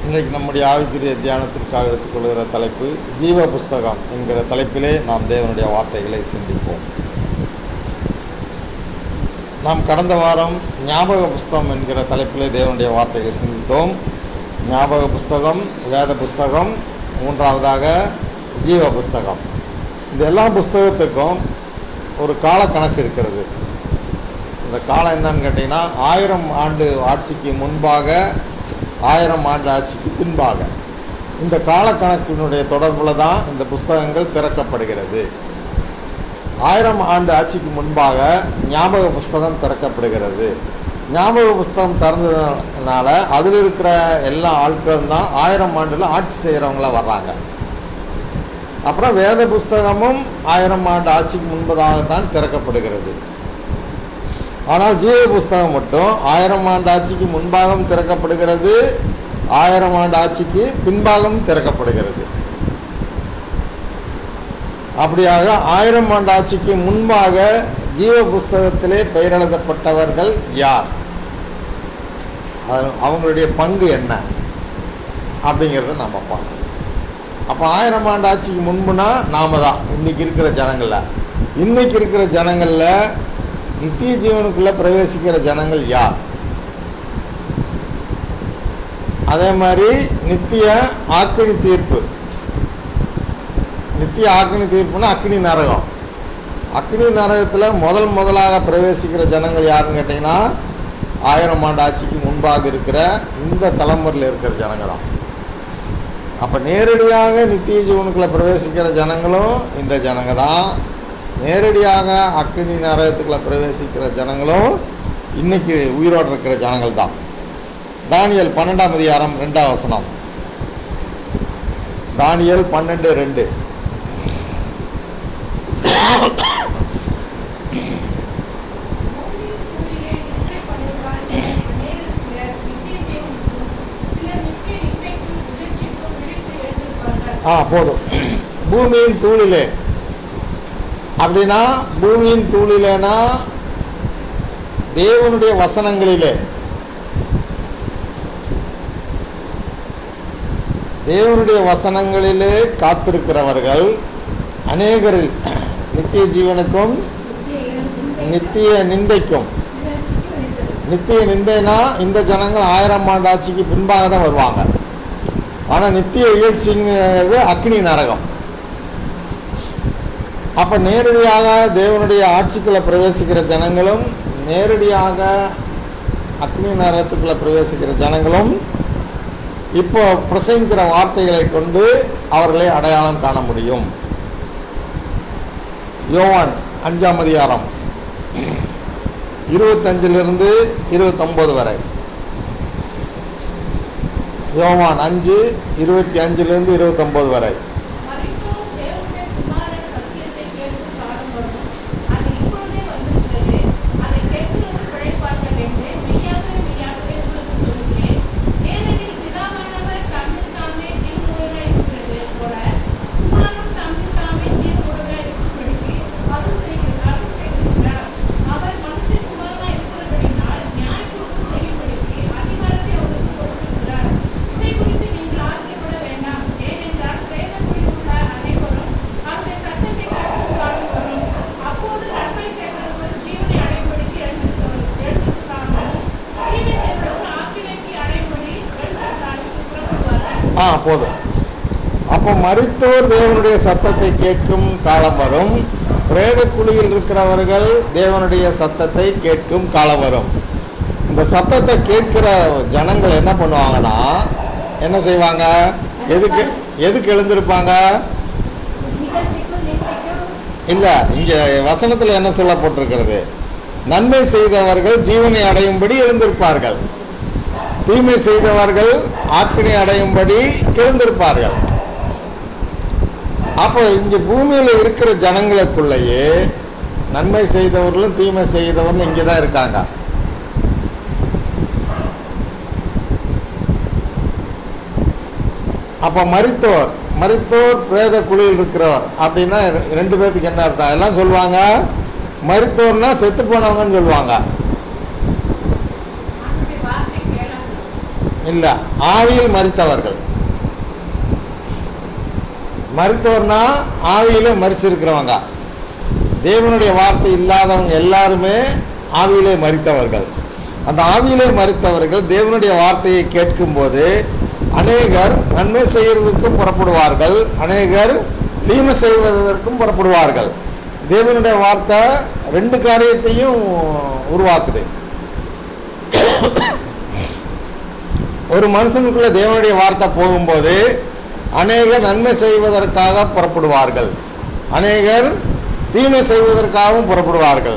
இன்றைக்கு நம்முடைய ஆவிக்குரிய தியானத்திற்காக எடுத்துக்கொள்கிற தலைப்பு ஜீவ புஸ்தகம் என்கிற தலைப்பிலே நாம் தேவனுடைய வார்த்தைகளை சிந்திப்போம் நாம் கடந்த வாரம் ஞாபக புஸ்தகம் என்கிற தலைப்பிலே தேவனுடைய வார்த்தைகளை சிந்தித்தோம் ஞாபக புஸ்தகம் வேத புஸ்தகம் மூன்றாவதாக ஜீவ புஸ்தகம் இந்த எல்லா புஸ்தகத்துக்கும் ஒரு காலக்கணக்கு இருக்கிறது இந்த காலம் என்னன்னு கேட்டிங்கன்னா ஆயிரம் ஆண்டு ஆட்சிக்கு முன்பாக ஆயிரம் ஆண்டு ஆட்சிக்கு பின்பாக இந்த காலக்கணக்கினுடைய தொடர்பில் தான் இந்த புஸ்தகங்கள் திறக்கப்படுகிறது ஆயிரம் ஆண்டு ஆட்சிக்கு முன்பாக ஞாபக புஸ்தகம் திறக்கப்படுகிறது ஞாபக புஸ்தகம் திறந்ததுனால அதில் இருக்கிற எல்லா ஆட்களும் தான் ஆயிரம் ஆண்டில் ஆட்சி செய்கிறவங்களா வர்றாங்க அப்புறம் வேத புஸ்தகமும் ஆயிரம் ஆண்டு ஆட்சிக்கு முன்பதாகத்தான் திறக்கப்படுகிறது ஆனால் ஜீவ புஸ்தகம் மட்டும் ஆயிரம் ஆண்டு ஆட்சிக்கு முன்பாகவும் திறக்கப்படுகிறது ஆயிரம் ஆண்டு ஆட்சிக்கு பின்பாகவும் திறக்கப்படுகிறது அப்படியாக ஆயிரம் ஆண்டு ஆட்சிக்கு முன்பாக ஜீவ புஸ்தகத்திலே பெயர் எழுதப்பட்டவர்கள் யார் அது- அவங்களுடைய பங்கு என்ன அப்படிங்கிறத நம்ம பார்க்கணும் அப்போ ஆயிரம் ஆண்டு ஆட்சிக்கு முன்புனா நாம தான் இன்னைக்கு இருக்கிற ஜனங்களில் இன்னைக்கு இருக்கிற ஜனங்களில் நித்திய ஜீவனுக்குள்ளே பிரவேசிக்கிற ஜனங்கள் யார் அதே மாதிரி நித்திய ஆக்கினி தீர்ப்பு நித்திய ஆக்கினி தீர்ப்புனா அக்னி நரகம் அக்னி நரகத்தில் முதல் முதலாக பிரவேசிக்கிற ஜனங்கள் யாருன்னு கேட்டிங்கன்னா ஆயிரம் ஆண்டு ஆட்சிக்கு முன்பாக இருக்கிற இந்த தலைமுறையில் இருக்கிற ஜனங்க தான் அப்போ நேரடியாக நித்திய ஜீவனுக்குள்ளே பிரவேசிக்கிற ஜனங்களும் இந்த ஜனங்க தான் நேரடியாக அக்னி நரகத்துக்குள்ளே பிரவேசிக்கிற ஜனங்களும் இன்னைக்கு உயிரோடு இருக்கிற ஜனங்கள் தான் தானியல் பன்னெண்டாம் அதிகாரம் ரெண்டாம் வசனம் தானியல் பன்னெண்டு ரெண்டு ஆ போதும் பூமியின் தூளிலே அப்படின்னா பூமியின் தூளிலேனா தேவனுடைய வசனங்களிலே தேவனுடைய வசனங்களிலே காத்திருக்கிறவர்கள் அநேகரில் நித்திய ஜீவனுக்கும் நித்திய நிந்தைக்கும் நித்திய நிந்தைனா இந்த ஜனங்கள் ஆயிரம் ஆண்டு ஆட்சிக்கு பின்பாக தான் வருவாங்க ஆனால் நித்திய இயற்சிங்கிறது அக்னி நரகம் அப்போ நேரடியாக தேவனுடைய ஆட்சிக்குள்ளே பிரவேசிக்கிற ஜனங்களும் நேரடியாக அக்னி நரகத்துக்குள்ளே பிரவேசிக்கிற ஜனங்களும் இப்போ பிரசங்கிக்கிற வார்த்தைகளை கொண்டு அவர்களை அடையாளம் காண முடியும் யோவான் அஞ்சாம் அதிகாரம் இருபத்தஞ்சிலிருந்து இருபத்தொம்போது வரை யோவான் அஞ்சு இருபத்தி அஞ்சுலேருந்து இருபத்தொம்போது வரை அவர் மனுஷகுமாரனாய் இருக்கிறபடினால் நியாயத்தீர்ப்பு செய்யும்படிக்கு அதிகாரத்தை அவருக்கு கொடுத்திருக்கிறார். இதை குறித்து நீங்கள் ஆச்சரியப்பட வேண்டாம். ஏனென்றால் பிரேதக்குழியில் உள்ள அனைவரும் அவருடைய சத்தத்தை கேட்கும் காலம் வரும். அப்போது நன்மை செய்கிறவர்கள் ஜீவனை அடையும்படிக்கு எழுந்திருக்கிறவர்- எழுந்திருக்கிறார்கள். தீமை செய்கிறவர்கள் ஆக்கினைக்கு அடையும்படி எழுந்திருக்கிறார்கள் புறப்படுவார்கள். ஆ போதும் அப்போ மருத்துவர் தேவனுடைய சத்தத்தை கேட்கும் காலம் வரும் பிரேத குழியில் இருக்கிறவர்கள் தேவனுடைய சத்தத்தை கேட்கும் காலம் வரும் இந்த சத்தத்தை கேட்கிற ஜனங்கள் என்ன பண்ணுவாங்கன்னா என்ன செய்வாங்க எதுக்கு எதுக்கு எழுந்திருப்பாங்க நிகழ்ச்சிக்கும் நிகழ்ச்சிக்கும் இல்லை இங்கே வசனத்தில் என்ன சொல்லப்பட்டிருக்கிறது நன்மை செய்தவர்கள் ஜீவனை அடையும்படி எழுந்திருப்பார்கள் தீமை செய்தவர்கள் ஆக்கினை அடையும்படி எழுந்திருப்பார்கள் அப்போ இங்கே பூமியில் இருக்கிற ஜனங்களுக்குள்ளேயே நன்மை செய்தவர்களும் தீமை செய்தவர்களும் இங்கே தான் இருக்காங்க அப்போ மரித்தோர் மரித்தோர் பிரேத குழியில் இருக்கிறவர் அப்படின்னா ரெ- ரெண்டு பேர்த்துக்கு என்ன அர்த்தம் எல்லாம் சொல்லுவாங்க மரித்தோர்னா செத்து போனவங்கன்னு சொல்லுவாங்க ஆண்டுடைய வார்த்தை கேளாது இல்லை ஆவியில் மறித்தவர்கள் மறித்தவர்னா ஆவியில மறிச்சிருக்கிறவங்க தேவனுடைய வார்த்தை இல்லாதவங்க எல்லாருமே ஆவியிலே மறித்தவர்கள் அந்த ஆவியிலே மறித்தவர்கள் தேவனுடைய வார்த்தையை கேட்கும்போது அநேகர் நன்மை செய்கிறதுக்கும் புறப்படுவார்கள் அநேகர் தீமை செய்வதற்கும் புறப்படுவார்கள் தேவனுடைய வார்த்தை ரெண்டு காரியத்தையும் உருவாக்குது ஒரு மனுஷனுக்குள்ள தேவனுடைய வார்த்தை போகும்போது அநேகர் நன்மை செய்வதற்காக புறப்படுவார்கள் அநேகர் தீமை செய்வதற்காகவும் புறப்படுவார்கள்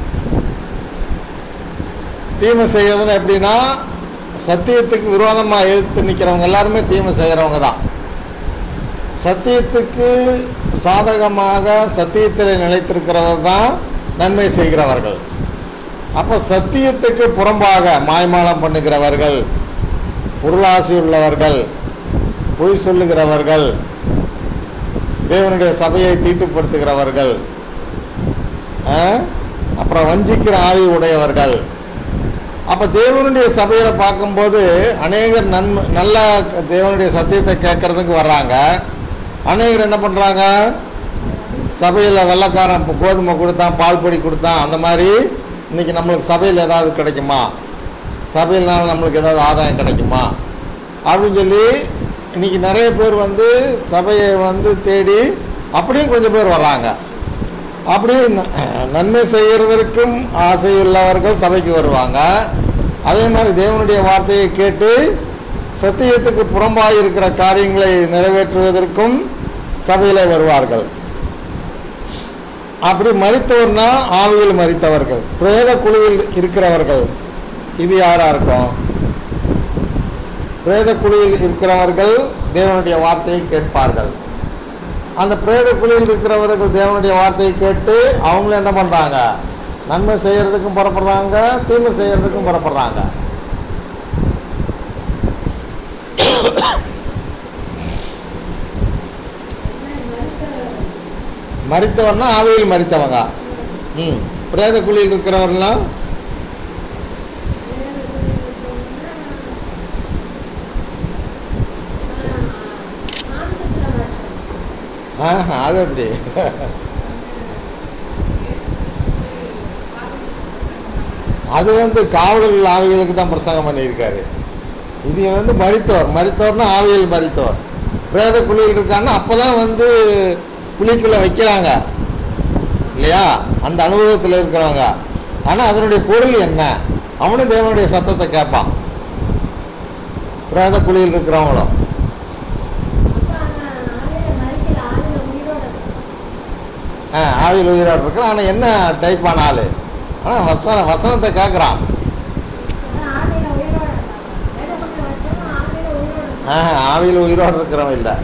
தீமை செய்யறதுன்னு எப்படின்னா சத்தியத்துக்கு விரோதமாக எதிர்த்து நிற்கிறவங்க எல்லாருமே தீமை செய்கிறவங்க தான் சத்தியத்துக்கு சாதகமாக சத்தியத்தில் நிலைத்திருக்கிறவர் தான் நன்மை செய்கிறவர்கள் அப்போ சத்தியத்துக்கு புறம்பாக மாய்மாலம் பண்ணுகிறவர்கள் பொருளாசி உள்ளவர்கள் பொய் சொல்லுகிறவர்கள் தேவனுடைய சபையை தீட்டுப்படுத்துகிறவர்கள் ஆ? அப்புறம் வஞ்சிக்கிற ஆவி உடையவர்கள் அப்போ தேவனுடைய சபையில் பார்க்கும்போது அநேகர் நன்மை நல்ல தேவனுடைய சத்தியத்தை கேட்கறதுக்கு வர்றாங்க அநேகர் என்ன பண்ணுறாங்க சபையில் வெள்ளைக்காரன் இப்போ கோதுமை கொடுத்தான் பால் பொடி கொடுத்தான் அந்த மாதிரி இன்னைக்கு நம்மளுக்கு சபையில் ஏதாவது கிடைக்குமா சபையினால நம்மளுக்கு ஏதாவது ஆதாயம் கிடைக்குமா அப்படின்னு சொல்லி இன்னைக்கு நிறைய பேர் வந்து சபையை வந்து தேடி அப்படியும் கொஞ்சம் பேர் வர்றாங்க அப்படியும் ந- நன்மை செய்கிறதற்கும் ஆசையுள்ளவர்கள் சபைக்கு வருவாங்க அதே மாதிரி தேவனுடைய வார்த்தையை கேட்டு சத்தியத்துக்கு புறம்பாக இருக்கிற காரியங்களை நிறைவேற்றுவதற்கும் சபையில் வருவார்கள் அப்படி மறித்தவர்னா ஆவியில் மறித்தவர்கள் பிரேத குழுவில் இருக்கிறவர்கள் இது யாரா இருக்கும் பிரேத குழுவில் இருக்கிறவர்கள் தேவனுடைய வார்த்தையை கேட்பார்கள் அந்த பிரேத குழுவில் இருக்கிறவர்கள் தேவனுடைய வார்த்தையை கேட்டு அவங்களும் என்ன பண்ணுறாங்க நன்மை செய்கிறதுக்கும் புறப்படுறாங்க தீமை செய்கிறதுக்கும் புறப்படுறாங்க மறித்தவர்னா ஆவியில் மறித்தவங்க ம் பிரேத குழியில் இருக்கிறவர்கள்லாம் ஆஹா அது எப்படி அது வந்து காவலர்கள் ஆவிகளுக்கு தான் பிரசங்கம் பண்ணியிருக்காரு இது வந்து மரித்தோர் மரித்தோர்னா ஆவியல் மரித்தோர் பிரேத குழியில் இருக்கான்னா அப்போ தான் வந்து குழிக்குள்ளே வைக்கிறாங்க இல்லையா அந்த அனுபவத்தில் இருக்கிறவங்க ஆனால் அதனுடைய பொருள் என்ன அவனும் தேவனுடைய சத்தத்தை கேட்பான் பிரேத குழியில் இருக்கிறவங்களும் ஆ ஆவியில் உயிரோடு இருக்கிறான் ஆனால் என்ன டைப்பான ஆள் ஆனால் வசன வசனத்தை கேட்குறான் ஆஹா ஆவியில் உயிரோடு இருக்கிறவன் இல்லை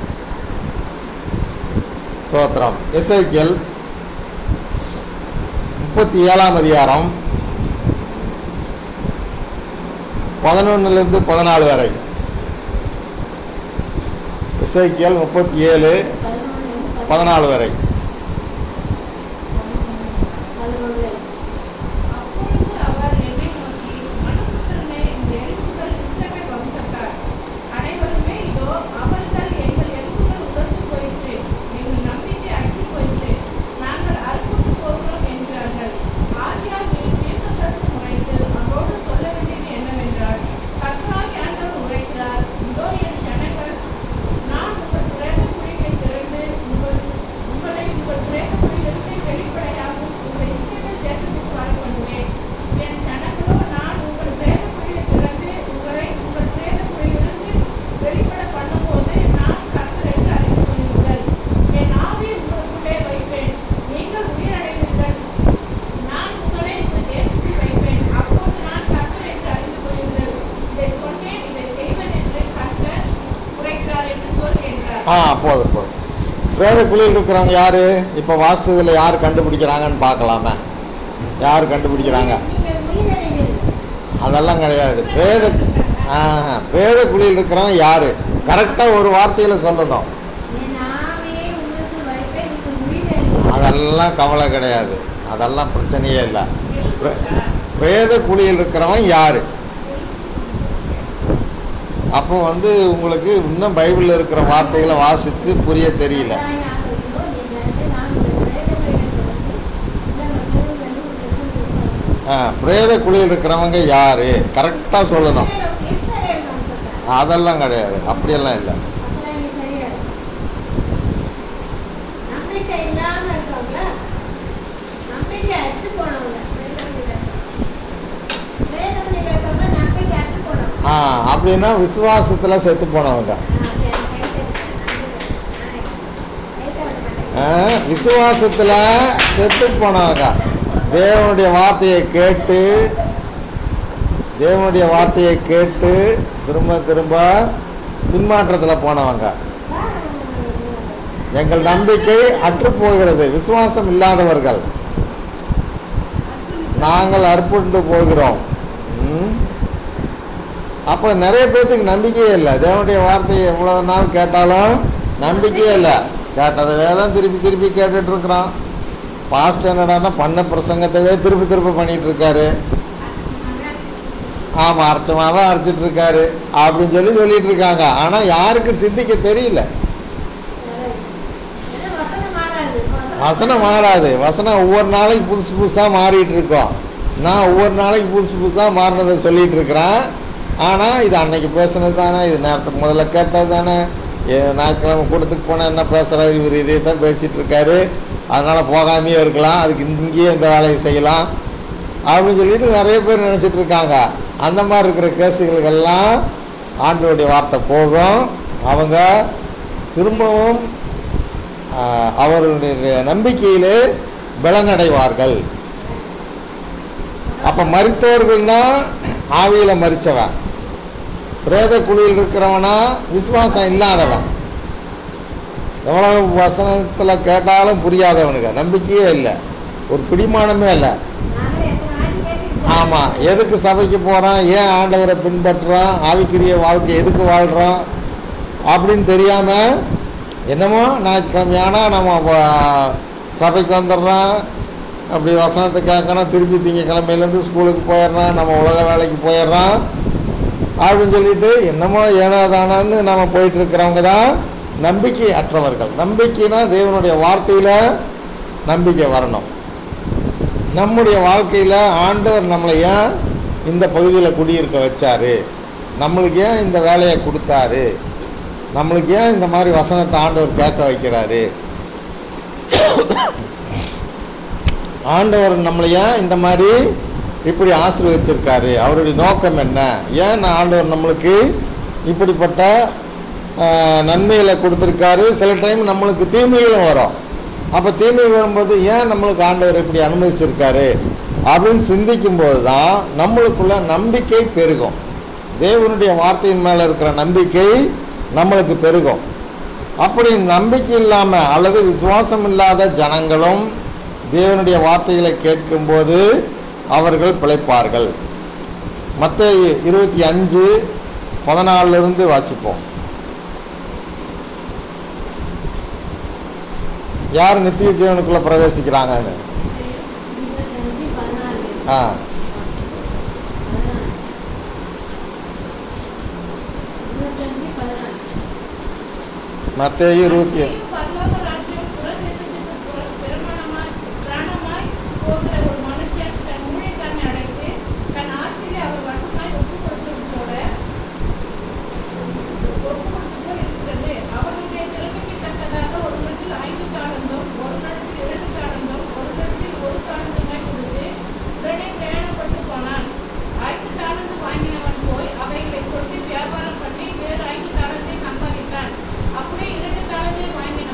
சோத்திரம் எஸ்ஐக்கியல் முப்பத்தி ஏழாம் அதிகாரம் பதினொன்னுலேருந்து பதினாலு வரை எஸ்ஐக்கியல் முப்பத்தி ஏழு பதினாலு வரை அப்பொழுது அவர் என்னை நோக்கி மனுபுத்திரனே இந்த எலும்புகள் இஸ்ரவேல் வம்சத்தார் அனைவருமே இதோ அவர்கள் எங்கள் எலும்புகள் உலர்ந்து போயிற்று எங்கள் நம்பிக்கை அற்று போயிற்று நாங்கள் அறுப்புண்டு போகிறோம் என்றார்கள் ஆதியார் நீ தீர்க்கதரிசனம் உரைத்து அவரோடு சொல்ல வேண்டியது என்னவென்றால் கர்த்தராகி ஆண்டவர் உரைக்கிறார் இதோ என் ஜனங்கள் நான் உங்கள் பிரேத குழியை திறந்து உங்கள் உங்களை உங்கள் பிரேத குழியிலிருந்து வெளிப்படையாகவும் உங்கள் இஸ்ரவேல் தேசத்துக்கு வரப்பண்ணுவேன் என் ஜனங்களோ நான் உங்கள் பிரேத குழியை திறந்து உங்களை உங்கள் பிரேத குழியிலிருந்து வெளிப்பட பண்ணும்போது நான் கர்த்தர் என்று அறிந்து கொள்ளுங்கள் என் ஆவியை உங்களுக்குள்ளே வைப்பேன் நீங்கள் உயிரடைவீர்கள் நான் உங்களை உங்கள் தேசத்தில் வைப்பேன் அப்போது நான் கர்த்தர் என்று அறிந்து கொள்ளுங்கள் இதை சொன்னேன் இதை செய்வேன் என்று கர்த்தர் உரைக்கிறார் என்று சொல் என்றார் ஆ போதும் போதும் பிரேத குழியில் இருக்கிறவங்க யார் இப்போ வாசத்தில் யார் கண்டுபிடிக்கிறாங்கன்னு பார்க்கலாமே யார் கண்டுபிடிக்கிறாங்க அதெல்லாம் கிடையாது பிரேத ஆஹா பிரேத குழியில் இருக்கிறவன் யார் கரெக்டாக ஒரு வார்த்தையில் சொல்லணும் அதெல்லாம் கவலை கிடையாது அதெல்லாம் பிரச்சனையே இல்லை பிரே- பிரேத குழியில் இருக்கிறவன் யார் அப்போ வந்து உங்களுக்கு இன்னும் பைபிளில் இருக்கிற வார்த்தைகளை வாசித்து புரிய தெரியல அதான் ஞாபகம் இருக்கும். நீங்க வந்து நான் இந்த பிரேத குழியில வந்து இந்த வந்து ஒரு lesson பேசுவாங்க. ஆ பிரேத குழியில் இருக்கிறவங்க யாரு கரெக்டாக சொல்லணும் இஸ்ரவேல் இஸ்ரவேல் நான் சொல்றேன். அதெல்லாம் கிடையாது அப்படியெல்லாம் இல்லை அப்பெல்லாம் எனக்கு தெரியாது. நம்பிக்கை இல்லாம இருக்கவங்கள, நம்பிக்கை அற்று போனவங்க, பிரேத குழியில. பிரேத குழியில இருக்கவங்க நம்பிக்கை அற்று போனவங்க. ஆ அப்படின்னா விசுவாசத்தில் செத்து போனவங்க ஆ, சரி, கை தட்டுறேன். கை தட்ட மாட்டேன். ஆ, விசுவாசத்தில் செத்து போனவங்க தேவனுடைய வார்த்தையை கேட்டு தேவனுடைய வார்த்தையை கேட்டு திரும்ப திரும்ப பின்மாற்றத்தில் போனவங்க எங்கள் நம்பிக்கை அற்று போகிறது விசுவாசம் இல்லாதவர்கள் நாங்கள் அற்புண்டு போகிறோம் ம்? அப்போ நிறைய பேர்த்துக்கு நம்பிக்கையே இல்லை தேவனுடைய வார்த்தையை எவ்வளோ நாள் கேட்டாலும் நம்பிக்கையே இல்லை கேட்டதவே தான் திருப்பி திருப்பி கேட்டுட்டு இருக்கிறான் பாஸ்ட் என்னடான்னா பண்ண பிரசங்கத்தவே திருப்பி திருப்பி பண்ணிட்டு இருக்காரு ஆமாம் அர்ச்சமாவே அரைச்சிட்டு இருக்காரு அப்படின்னு சொல்லி சொல்லிட்டு இருக்காங்க ஆனால் யாருக்கும் சிந்திக்க தெரியல ஏன்னா வசனம் மாறாது. வசனம் மாறாது வசனம் ஒவ்வொரு நாளைக்கு புதுசு புதுசாக மாறிட்டு இருக்கோம் நான் ஒவ்வொரு நாளைக்கு புதுசு புதுசாக மாறினதை சொல்லிட்டு இருக்கிறேன் ஆனால் இது அன்னைக்கு பேசுனது தானே இது நேரத்துக்கு முதல்ல கேட்டது தானே ஏ, ஞாயிற்றுக்கிழமை கூட்டத்துக்கு போனால் என்ன பேசுகிறாரு இவர் இதே தான் பேசிகிட்டு இருக்காரு அதனால் போகாமையே இருக்கலாம் அதுக்கு இங்கேயே இந்த வேலையை செய்யலாம் அப்படின்னு சொல்லிட்டு நிறைய பேர் நினச்சிட்டு இருக்காங்க அந்த மாதிரி இருக்கிற கேஸுகளுக்கெல்லாம் ஆண்டவருடைய வார்த்தை போகும் அவங்க திரும்பவும் ஆஹ், அவர்களுடைய நம்பிக்கையிலே பலனடைவார்கள் அப்போ மறித்தவர்கள்னா ஆவியில் மறிச்சவன் பிரேத குழியில் இருக்கிறவனா விசுவாசம் இல்லாதவன் எவ்வளவு வசனத்தில் கேட்டாலும் புரியாதவனுங்க நம்பிக்கையே இல்லை ஒரு பிடிமானமே இல்லை நாங்களே எத்தனை வாட்டி கேட்டுருக்கோம். ஆமாம் எதுக்கு சபைக்கு போகிறோம் ஏன் ஆண்டவரை பின்பற்றுறோம் ஆவிக்குரிய வாழ்க்கை எதுக்கு வாழ்கிறோம் அப்படின்னு தெரியாமல் என்னமோ ஞாயிற்றுக்கிழமையானா நம்ம வ- சபைக்கு வந்துடுறோம் அப்படி வசனத்தை கேட்கணும் திருப்பி திங்கக்கிழமையிலேருந்து ஸ்கூலுக்கு போயிடுறோம் நம்ம உலக வேலைக்கு போயிடுறோம் அப்படின்னு சொல்லிட்டு என்னமோ ஏனாதானான்னு நம்ம போயிட்டு இருக்கிறவங்க தான் நம்பிக்கை அற்றவர்கள் நம்பிக்கைனா தேவனுடைய வார்த்தையில் நம்பிக்கை வரணும் நம்முடைய வாழ்க்கையில் ஆண்டவர் நம்மளை ஏன் இந்த பகுதியில் குடியிருக்க வச்சாரு நம்மளுக்கு ஏன் இந்த வேலையை கொடுத்தாரு நம்மளுக்கு ஏன் இந்த மாதிரி வசனத்தை ஆண்டவர் கேட்க வைக்கிறாரு ஆண்டவர் நம்மளை ஏன் இந்த மாதிரி இப்படி ஆசீர்வதிச்சிருக்காரு அவருடைய நோக்கம் என்ன ஏன் நான் ஆண்டவர் நம்மளுக்கு இப்படிப்பட்ட ஆஹ், நன்மைகளை கொடுத்துருக்காரு சில டைம் நம்மளுக்கு தீமைகளும் வரும் அப்போ தீமை வரும்போது ஏன் நம்மளுக்கு ஆண்டவர் இப்படி அனுமதிச்சிருக்காரு அப்படின்னு சிந்திக்கும்போது தான் நம்மளுக்குள்ள நம்பிக்கை பெருகும் தேவனுடைய வார்த்தையின் மேலே இருக்கிற நம்பிக்கை நம்மளுக்கு பெருகும் அப்படி நம்பிக்கை இல்லாமல் அல்லது விசுவாசம் இல்லாத ஜனங்களும் தேவனுடைய வார்த்தைகளை கேட்கும்போது அவர்கள் பிழைப்பார்கள் மற்ற இருபத்தி அஞ்சு பதினாலிருந்து வாசிப்போம் யார் நித்திய ஜீவனுக்குள்ள பிரவேசிக்கிறாங்கன்னு இருபத்தஞ்சு, பதினாலு. ஆ பதினாலு. இருபத்தஞ்சு, பதினாலு. மற்ற இருபத்தி பரலோக ராஜ்யம் புறதேசத்துக்கு புற- பிரமாணமாய் பிராணமாய் போகிற ஒரு மனுஷன் தன் ஊழியக்காரனை அழைத்து தன் ஆசிரியர் அவர் வசமாய் ஒப்புக் கொடுத்ததோட ஒப்புக் கொடுத்ததோ இருக்கிறது அவனுடைய திறமைக்கு தக்கதாக ஒரு இடத்தில் ஐந்து தாளந்தும் ஒரு இடத்தில் இரண்டு தாளந்தும் ஒரு இடத்தில் ஒரு தாளந்துமாய் கொடுத்து உடனே பிரயாணப்பட்டு போனான் ஐந்து தாளந்து வாங்கினவன் போய் அவைகளை கொண்டு வியாபாரம் பண்ணி வேறு ஐந்து தாளந்தை சம்பாதித்தான் அப்படியே இரண்டு தாளந்தை வாங்கினவன்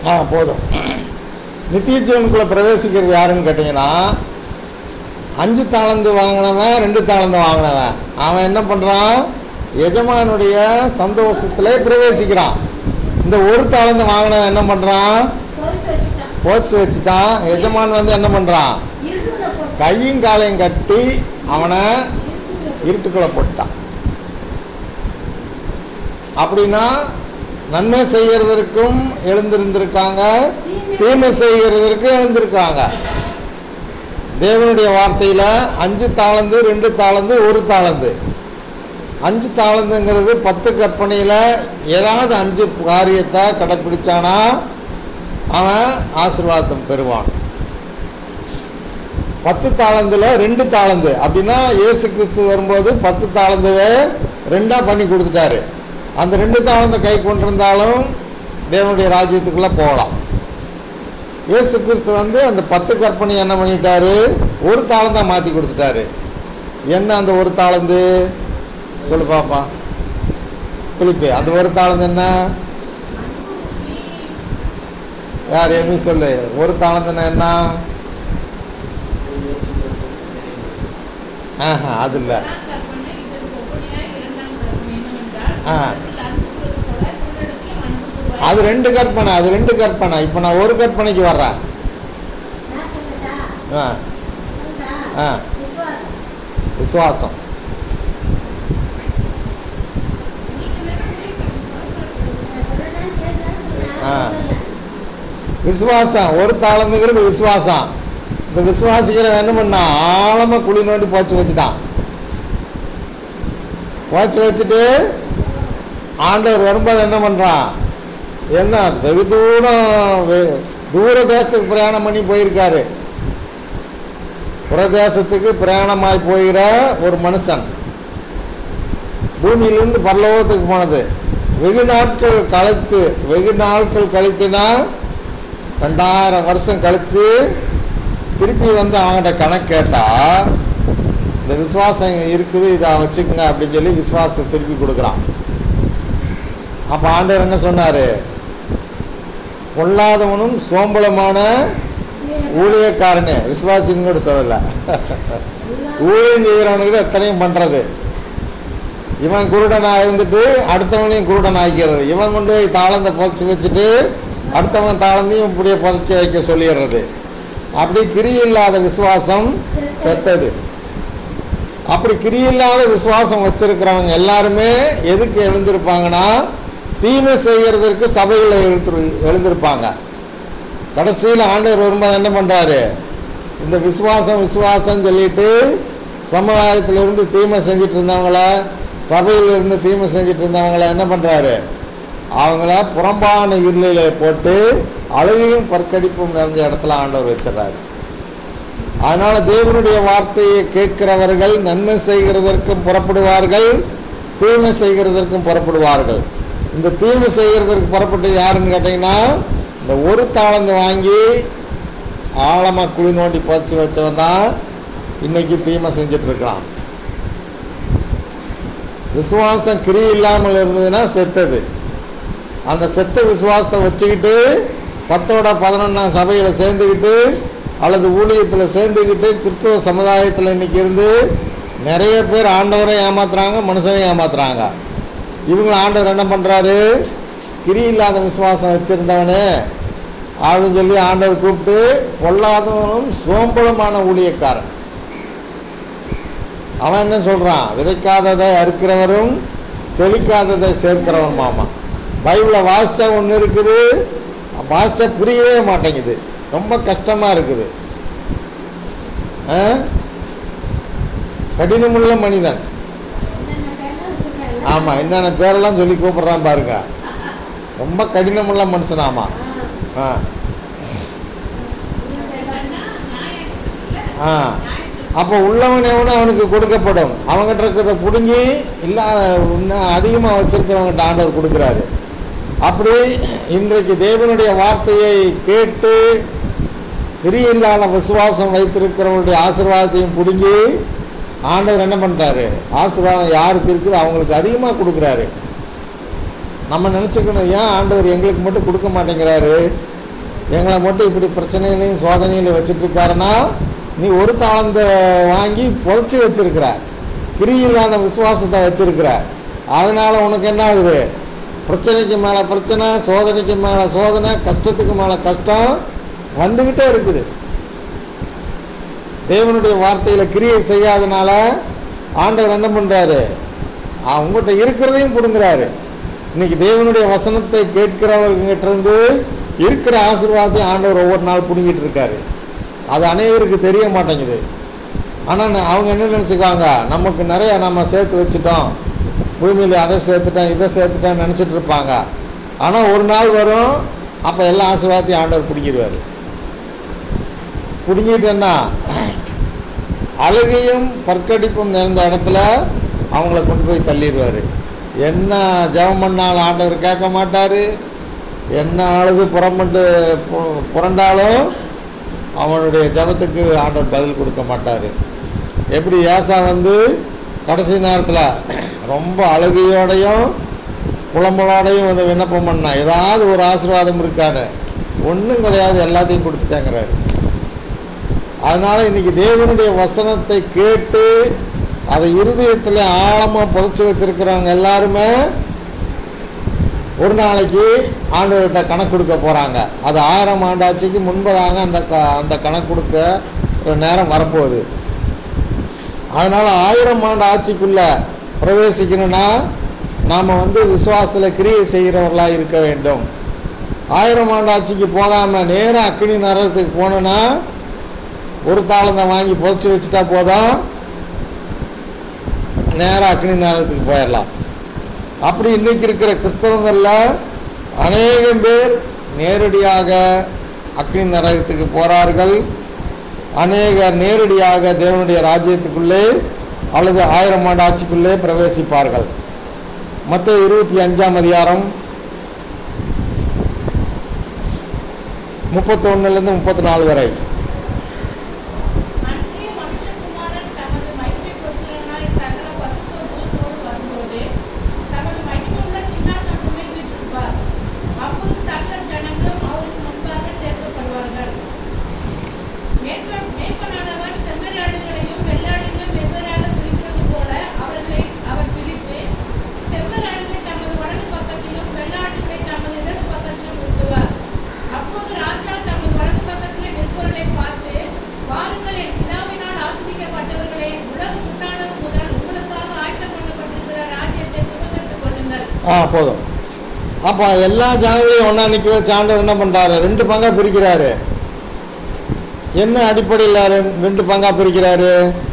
ஆ போதும் நித்திய ஜீவனுக்குள்ளே பிரவேசிக்கிறது யாருன்னு கேட்டிங்கன்னா அஞ்சு தாளந்து வாங்கினவன் ரெண்டு தாளந்து வாங்கினவன் அவன் என்ன பண்ணுறான் எஜமானுடைய சந்தோஷத்திலே பிரவேசிக்கிறான் இந்த ஒரு தாளந்து வாங்கினவன் என்ன பண்ணுறான் பொறிச்சு வச்சுட்டான் போச்சு வச்சுட்டான் எஜமான் வந்து என்ன பண்ணுறான் இருட்டுல போட்டு கையும் காலையும் கட்டி அவனை இருட்டுக்குள்ளே போட்டான் அப்படின்னா நன்மை செய்கிறதற்கும் எழுந்திருந்திருக்காங்க தீமை செய்கிறதற்கும் எழுந்திருக்காங்க தேவனுடைய வார்த்தையில் அஞ்சு தாளந்து ரெண்டு தாளந்து ஒரு தாளந்து அஞ்சு தாளந்துங்கிறது பத்து கற்பனையில் ஏதாவது அஞ்சு காரியத்தை கடைப்பிடிச்சானா அவன் ஆசீர்வாதம் பெறுவான் பத்து தாளந்துல ரெண்டு தாளந்து அப்படின்னா இயேசு கிறிஸ்து வரும்போது பத்து தாளந்துவே ரெண்டாக பண்ணி கொடுத்துட்டாரு அந்த ரெண்டு தாளந்தை கை கொண்டிருந்தாலும் தேவனுடைய ராஜ்யத்துக்குள்ளே போகலாம் இயேசு கிறிஸ்து வந்து அந்த பத்து கற்பனை என்ன பண்ணிட்டாரு ஒரு தாளந்தா மாற்றி கொடுத்துட்டாரு என்ன அந்த ஒரு தாளந்து சொல்லு பாப்பா பிலிப்பு அந்த ஒரு தாளந்து என்ன யார் எமி சொல்லு ஒரு தாளந்துன்னா என்ன ஆஹா அது இல்லை முதலாம் கற்பனை இதற்கு ஒப்பனையாய் இரண்டாம் கற்பனை என்னவென்றால், ஆ. உலகத்தில் அன்பு கூறுவது போல பிறரிடத்திலும் அன்பு கூறுவாய். அது ரெண்டு கற்பனை அது ரெண்டு கற்பனை இப்போ நான் ஒரு கற்பனைக்கு வர்றேன் நான் சொல்லட்டா ஆ சொல்றா? ஆ. விசுவாசம் விசுவாசம் நீங்க வேணா முடிவு பண்ணுங்க. நான் சொல்லட்டேன்னு பேசுறேன்னு சொன்னேன். ஆ. சொல்லல. விசுவாசம் ஒரு தாளந்துங்கிறது விசுவாசம் இந்த விசுவாசிக்கிறவன் என்ன பண்ணான் ஆழமாக குழி நோண்டி போச்சு வச்சுட்டான் போச்சு வச்சுட்டு ஆண்டவர் வரும்போது என்ன பண்ணுறான் என்ன வெகு தூரம் வெ- தூர தேசத்துக்கு பிரயாணம் பண்ணி போயிருக்காரு புறதேசத்துக்கு பிரயாணமாய் போகிற ஒரு மனுஷன் பூமியிலிருந்து பரலோகத்துக்கு போனது வெகு நாட்கள் கழித்து வெகு நாட்கள் கழித்துனா ரெண்டாயிரம் வருஷம் கழித்து திருப்பி வந்து அவங்ககிட்ட கணக்கு கேட்டால் இந்த விசுவாசம் இருக்குது இதை வச்சுக்கோங்க அப்படின்னு சொல்லி விசுவாசத்தை திருப்பி கொடுக்குறான் அப்போ ஆண்டவர் என்ன சொன்னார் பொல்லாதவனும் சோம்பலமான ஊழியக்காரனே விசுவாசின்னு கூட சொல்லலை ஊழியம் செய்கிறவனுக்கு தான் எத்தனையும் பண்ணுறது இவன் குருடனாக இருந்துட்டு அடுத்தவனையும் குருடன் ஆக்கிறது இவன் கொண்டு போய் தாளந்தை புதைச்சி வச்சுட்டு அடுத்தவன் தாளந்தையும் இப்படியே புதைச்சி வைக்க சொல்லிடுறது அப்படி கிரியில்லாத விசுவாசம் செத்தது அப்படி கிரியில்லாத விசுவாசம் வச்சிருக்கிறவங்க எல்லாருமே எதுக்கு எழுந்திருப்பாங்கன்னா தீமை செய்கிறதற்கு சபையில் எழுத்து எழுந்திருப்பாங்க கடைசியில் ஆண்டவர் வரும்போது என்ன பண்ணுறாரு இந்த விசுவாசம் விசுவாசம் சொல்லிட்டு சமுதாயத்துல இருந்து தீமை செஞ்சுட்டு இருந்தவங்கள சபையில இருந்து தீமை செஞ்சுட்டு இருந்தவங்கள என்ன பண்ணுறாரு அவங்கள புறம்பான இருளில போட்டு அழுகையும் பற்கடிப்பும் நிறைஞ்ச இடத்துல ஆண்டவர் வச்சிடுறாரு அதனால தேவனுடைய வார்த்தையை கேட்கிறவர்கள் நன்மை செய்கிறதற்கும் புறப்படுவார்கள் தீமை செய்கிறதற்கும் புறப்படுவார்கள் இந்த தீமை செய்கிறதற்கு புறப்பட்டது யாருன்னு கேட்டிங்கன்னா இந்த ஒரு தாளந்து வாங்கி ஆழமாக குழி நோண்டி புதைச்சி வச்சவன் தான் இன்னைக்கு தீமை செஞ்சுட்டு இருக்கிறான் விசுவாசம் கிரி இல்லாமல் இருந்ததுன்னா செத்தது அந்த செத்த விசுவாசத்தை வச்சுக்கிட்டு பத்தோட பதினொன்றாம் சபையில் சேர்ந்துக்கிட்டு அல்லது ஊழியத்தில் சேர்ந்துக்கிட்டு கிறிஸ்துவ சமுதாயத்தில் இன்னைக்கு இருந்து நிறைய பேர் ஆண்டவரை ஏமாத்துறாங்க மனுஷனை ஏமாத்துறாங்க இவங்களை ஆண்டவர் என்ன பண்ணுறாரு கிரி இல்லாத விசுவாசம் வச்சுருந்தவனே அப்படின்னு சொல்லி ஆண்டவர் கூப்பிட்டு பொல்லாதவனும் சோம்பலுமான ஊழியக்காரன் அவன் என்ன சொல்கிறான் விதைக்காததை அறுக்கிறவரும் தெளிக்காததை சேர்க்கிறவன் மாமா பைபிளை வாசித்தா ஒன்று இருக்குது வாசித்தா புரியவே மாட்டேங்குது ரொம்ப கஷ்டமாக இருக்குது ஆ? கடினமுள்ள மனிதன் என்னென்ன பேர்லாம் வச்சிருக்காங்க? ஆமாம் என்னென்ன பேரெல்லாம் சொல்லி கூப்பிட்றான் பாருங்க ரொம்ப கடினமுள்ள மனுஷனாமா ஆ இல்லைன்னா நியாயம் இருக்குல்ல? ஆ நியாயத்துக்கு அப்போ உள்ளவன் எவனோ அவனுக்கு கொடுக்கப்படும் அவங்ககிட்ட இருக்கிறத பிடுங்கி இல்லை இன்னும் அதிகமாக வச்சிருக்கிறவங்ககிட்ட ஆண்டவர் கொடுக்குறாரு அப்படி இன்றைக்கு தேவனுடைய வார்த்தையை கேட்டு கிரியில்லாத விசுவாசம் வைத்திருக்கிறவருடைய ஆசீர்வாதத்தையும் பிடுங்கி ஆண்டவர் என்ன பண்ணுறாரு ஆசீர்வாதம் யாருக்கு இருக்குது அவங்களுக்கு அதிகமாக கொடுக்குறாரு நம்ம நினச்சிக்கணும் ஏன் ஆண்டவர் எங்களுக்கு மட்டும் கொடுக்க மாட்டேங்கிறாரு எங்களை மட்டும் இப்படி பிரச்சனையிலையும் சோதனையிலையும் வச்சுட்டு இருக்காருன்னா நீ ஒரு தாளந்த வாங்கி புதைச்சி வச்சிருக்கிற கிரியில்லாத விசுவாசத்தை வச்சிருக்கிற அதனால உனக்கு என்ன ஆகுது பிரச்சனைக்கு மேலே பிரச்சனை சோதனைக்கு மேலே சோதனை கஷ்டத்துக்கு மேலே கஷ்டம் வந்துக்கிட்டே இருக்குது தேவனுடைய வார்த்தையில் கிரியை செய்யாதனால ஆண்டவர் என்ன பண்ணுறாரு அவங்ககிட்ட இருக்கிறதையும் பிடுங்குறாரு இன்னைக்கு தேவனுடைய வசனத்தை கேட்கிறவர்கிட்ட இருந்து இருக்கிற ஆசீர்வாதத்தை ஆண்டவர் ஒவ்வொரு நாள் பிடுங்கிட்டு இருக்காரு அது அனைவருக்கு தெரிய மாட்டேங்குது ஆனால் அவங்க என்ன நினச்சிக்குவாங்க நமக்கு நிறைய நம்ம சேர்த்து வச்சுட்டோம் பூமியில் அதை சேர்த்துட்டேன் இதை சேர்த்துட்டேன் நினச்சிட்டு இருப்பாங்க ஆனால் ஒரு நாள் வரும் அப்போ எல்லா ஆசீர்வாதத்தையும் ஆண்டவர் பிடிங்கிடுவார் பிடுங்கிட்டேன்னா அழுகையும் பற்கடிப்பும் நிறைந்த இடத்துல அவங்கள கொண்டு போய் தள்ளிடுவார் என்ன ஜெபம் பண்ணாலும் ஆண்டவர் கேட்க மாட்டார் என்ன அழுது புறம்பட்டு பு- புரண்டாலும் அவனுடைய ஜெபத்துக்கு ஆண்டவர் பதில் கொடுக்க மாட்டார் எப்படி ஏசா வந்து கடைசி நேரத்தில் ரொம்ப அழுகையோடையும் புலம்பலோடையும் வந்து விண்ணப்பம் பண்ணா ஏதாவது ஒரு ஆசீர்வாதம் இருக்கான்னு ஒன்றும் கிடையாது எல்லாத்தையும் கொடுத்துட்டேங்கிறாரு அதனால இன்னைக்கு தேவனுடைய வசனத்தை கேட்டு அதை இருதயத்தில் ஆழமாக புதைச்சி வச்சிருக்கிறவங்க எல்லாருமே ஒரு நாளைக்கு ஆண்டவர்கிட்ட கணக்கு கொடுக்க போகிறாங்க அது ஆயிரம் ஆண்டாட்சிக்கு முன்பதாக அந்த க அந்த கணக்கு கொடுக்க ஒரு நேரம் வரப்போகுது அதனால் ஆயிரம் ஆண்டு ஆட்சிக்குள்ளே பிரவேசிக்கணும்னா நாம் வந்து விசுவாசத்தில் கிரியை செய்கிறவர்களாக இருக்க வேண்டும் ஆயிரம் ஆண்டு ஆட்சிக்கு போகாமல் நேராக அக்கினி நரகத்துக்கு போனோன்னா ஒரு தாளந்தை வாங்கி புதைச்சி வச்சுட்டா போதும் நேராக அக்னி நேரத்துக்கு போயிடலாம் அப்படி இன்னைக்கு இருக்கிற கிறிஸ்தவங்களில் அநேகம் பேர் நேரடியாக அக்னி நரகத்துக்கு போகிறார்கள் அநேகர் நேரடியாக தேவனுடைய ராஜ்யத்துக்குள்ளே அல்லது ஆயிரம் ஆண்டு ஆட்சிக்குள்ளே பிரவேசிப்பார்கள் மற்ற இருபத்தி அஞ்சாம் அதிகாரம் முப்பத்தொன்னுலேருந்து முப்பத்தி நாலு வரை அன்றைய மனுஷகுமாரன் தமது மகிமை புத்திரனாய் சகல பசுத்த தூதரோடு வரும்போது தமது மகிமையுள்ள சிங்காசனம் மேல் வீற்றிருப்பார். அப்போது சகல ஜனங்களும் அவருக்கு முன்பாக சேர்க்கப்படுவார்கள். மேற்ப- மேய்ப்பனானவன் செம்மறியாடுகளையும் வெள்ளாடுகளையும் வெவ்வேறாக பிரிக்கிறது போல அவர்களை அவர் பிரித்து, செம்மறியாடுகளை தமது வலது பக்கத்திலும் வெள்ளாடுகளை தமது இடது பக்கத்திலும் நிறுத்துவார். அப்போது ராஜா தமது வலது பக்கத்திலே நிற்பவர்களை பார்த்து, வாருங்கள் என் பிதாவினால் ஆசீர்வதிக்கப்பட்டவர்களே, உலகம் உண்டானது முதல் உங்களுக்காக ஆயத்தம் பண்ணப்பட்டிருக்கிற ராஜ்யத்தை சுதந்தரித்துக் கொள்ளுங்கள். ஆ போதும் அப்போ எல்லா ஜனங்களையும் ஒன்றா நிற்க வச்சு ஆண்டவர் என்ன பண்ணுறாரு ரெண்டு பங்கா பிரிக்கிறாரு என்ன அடிப்படையில் ரெண்- ரெண்டு பங்கா பிரிக்கிறாரு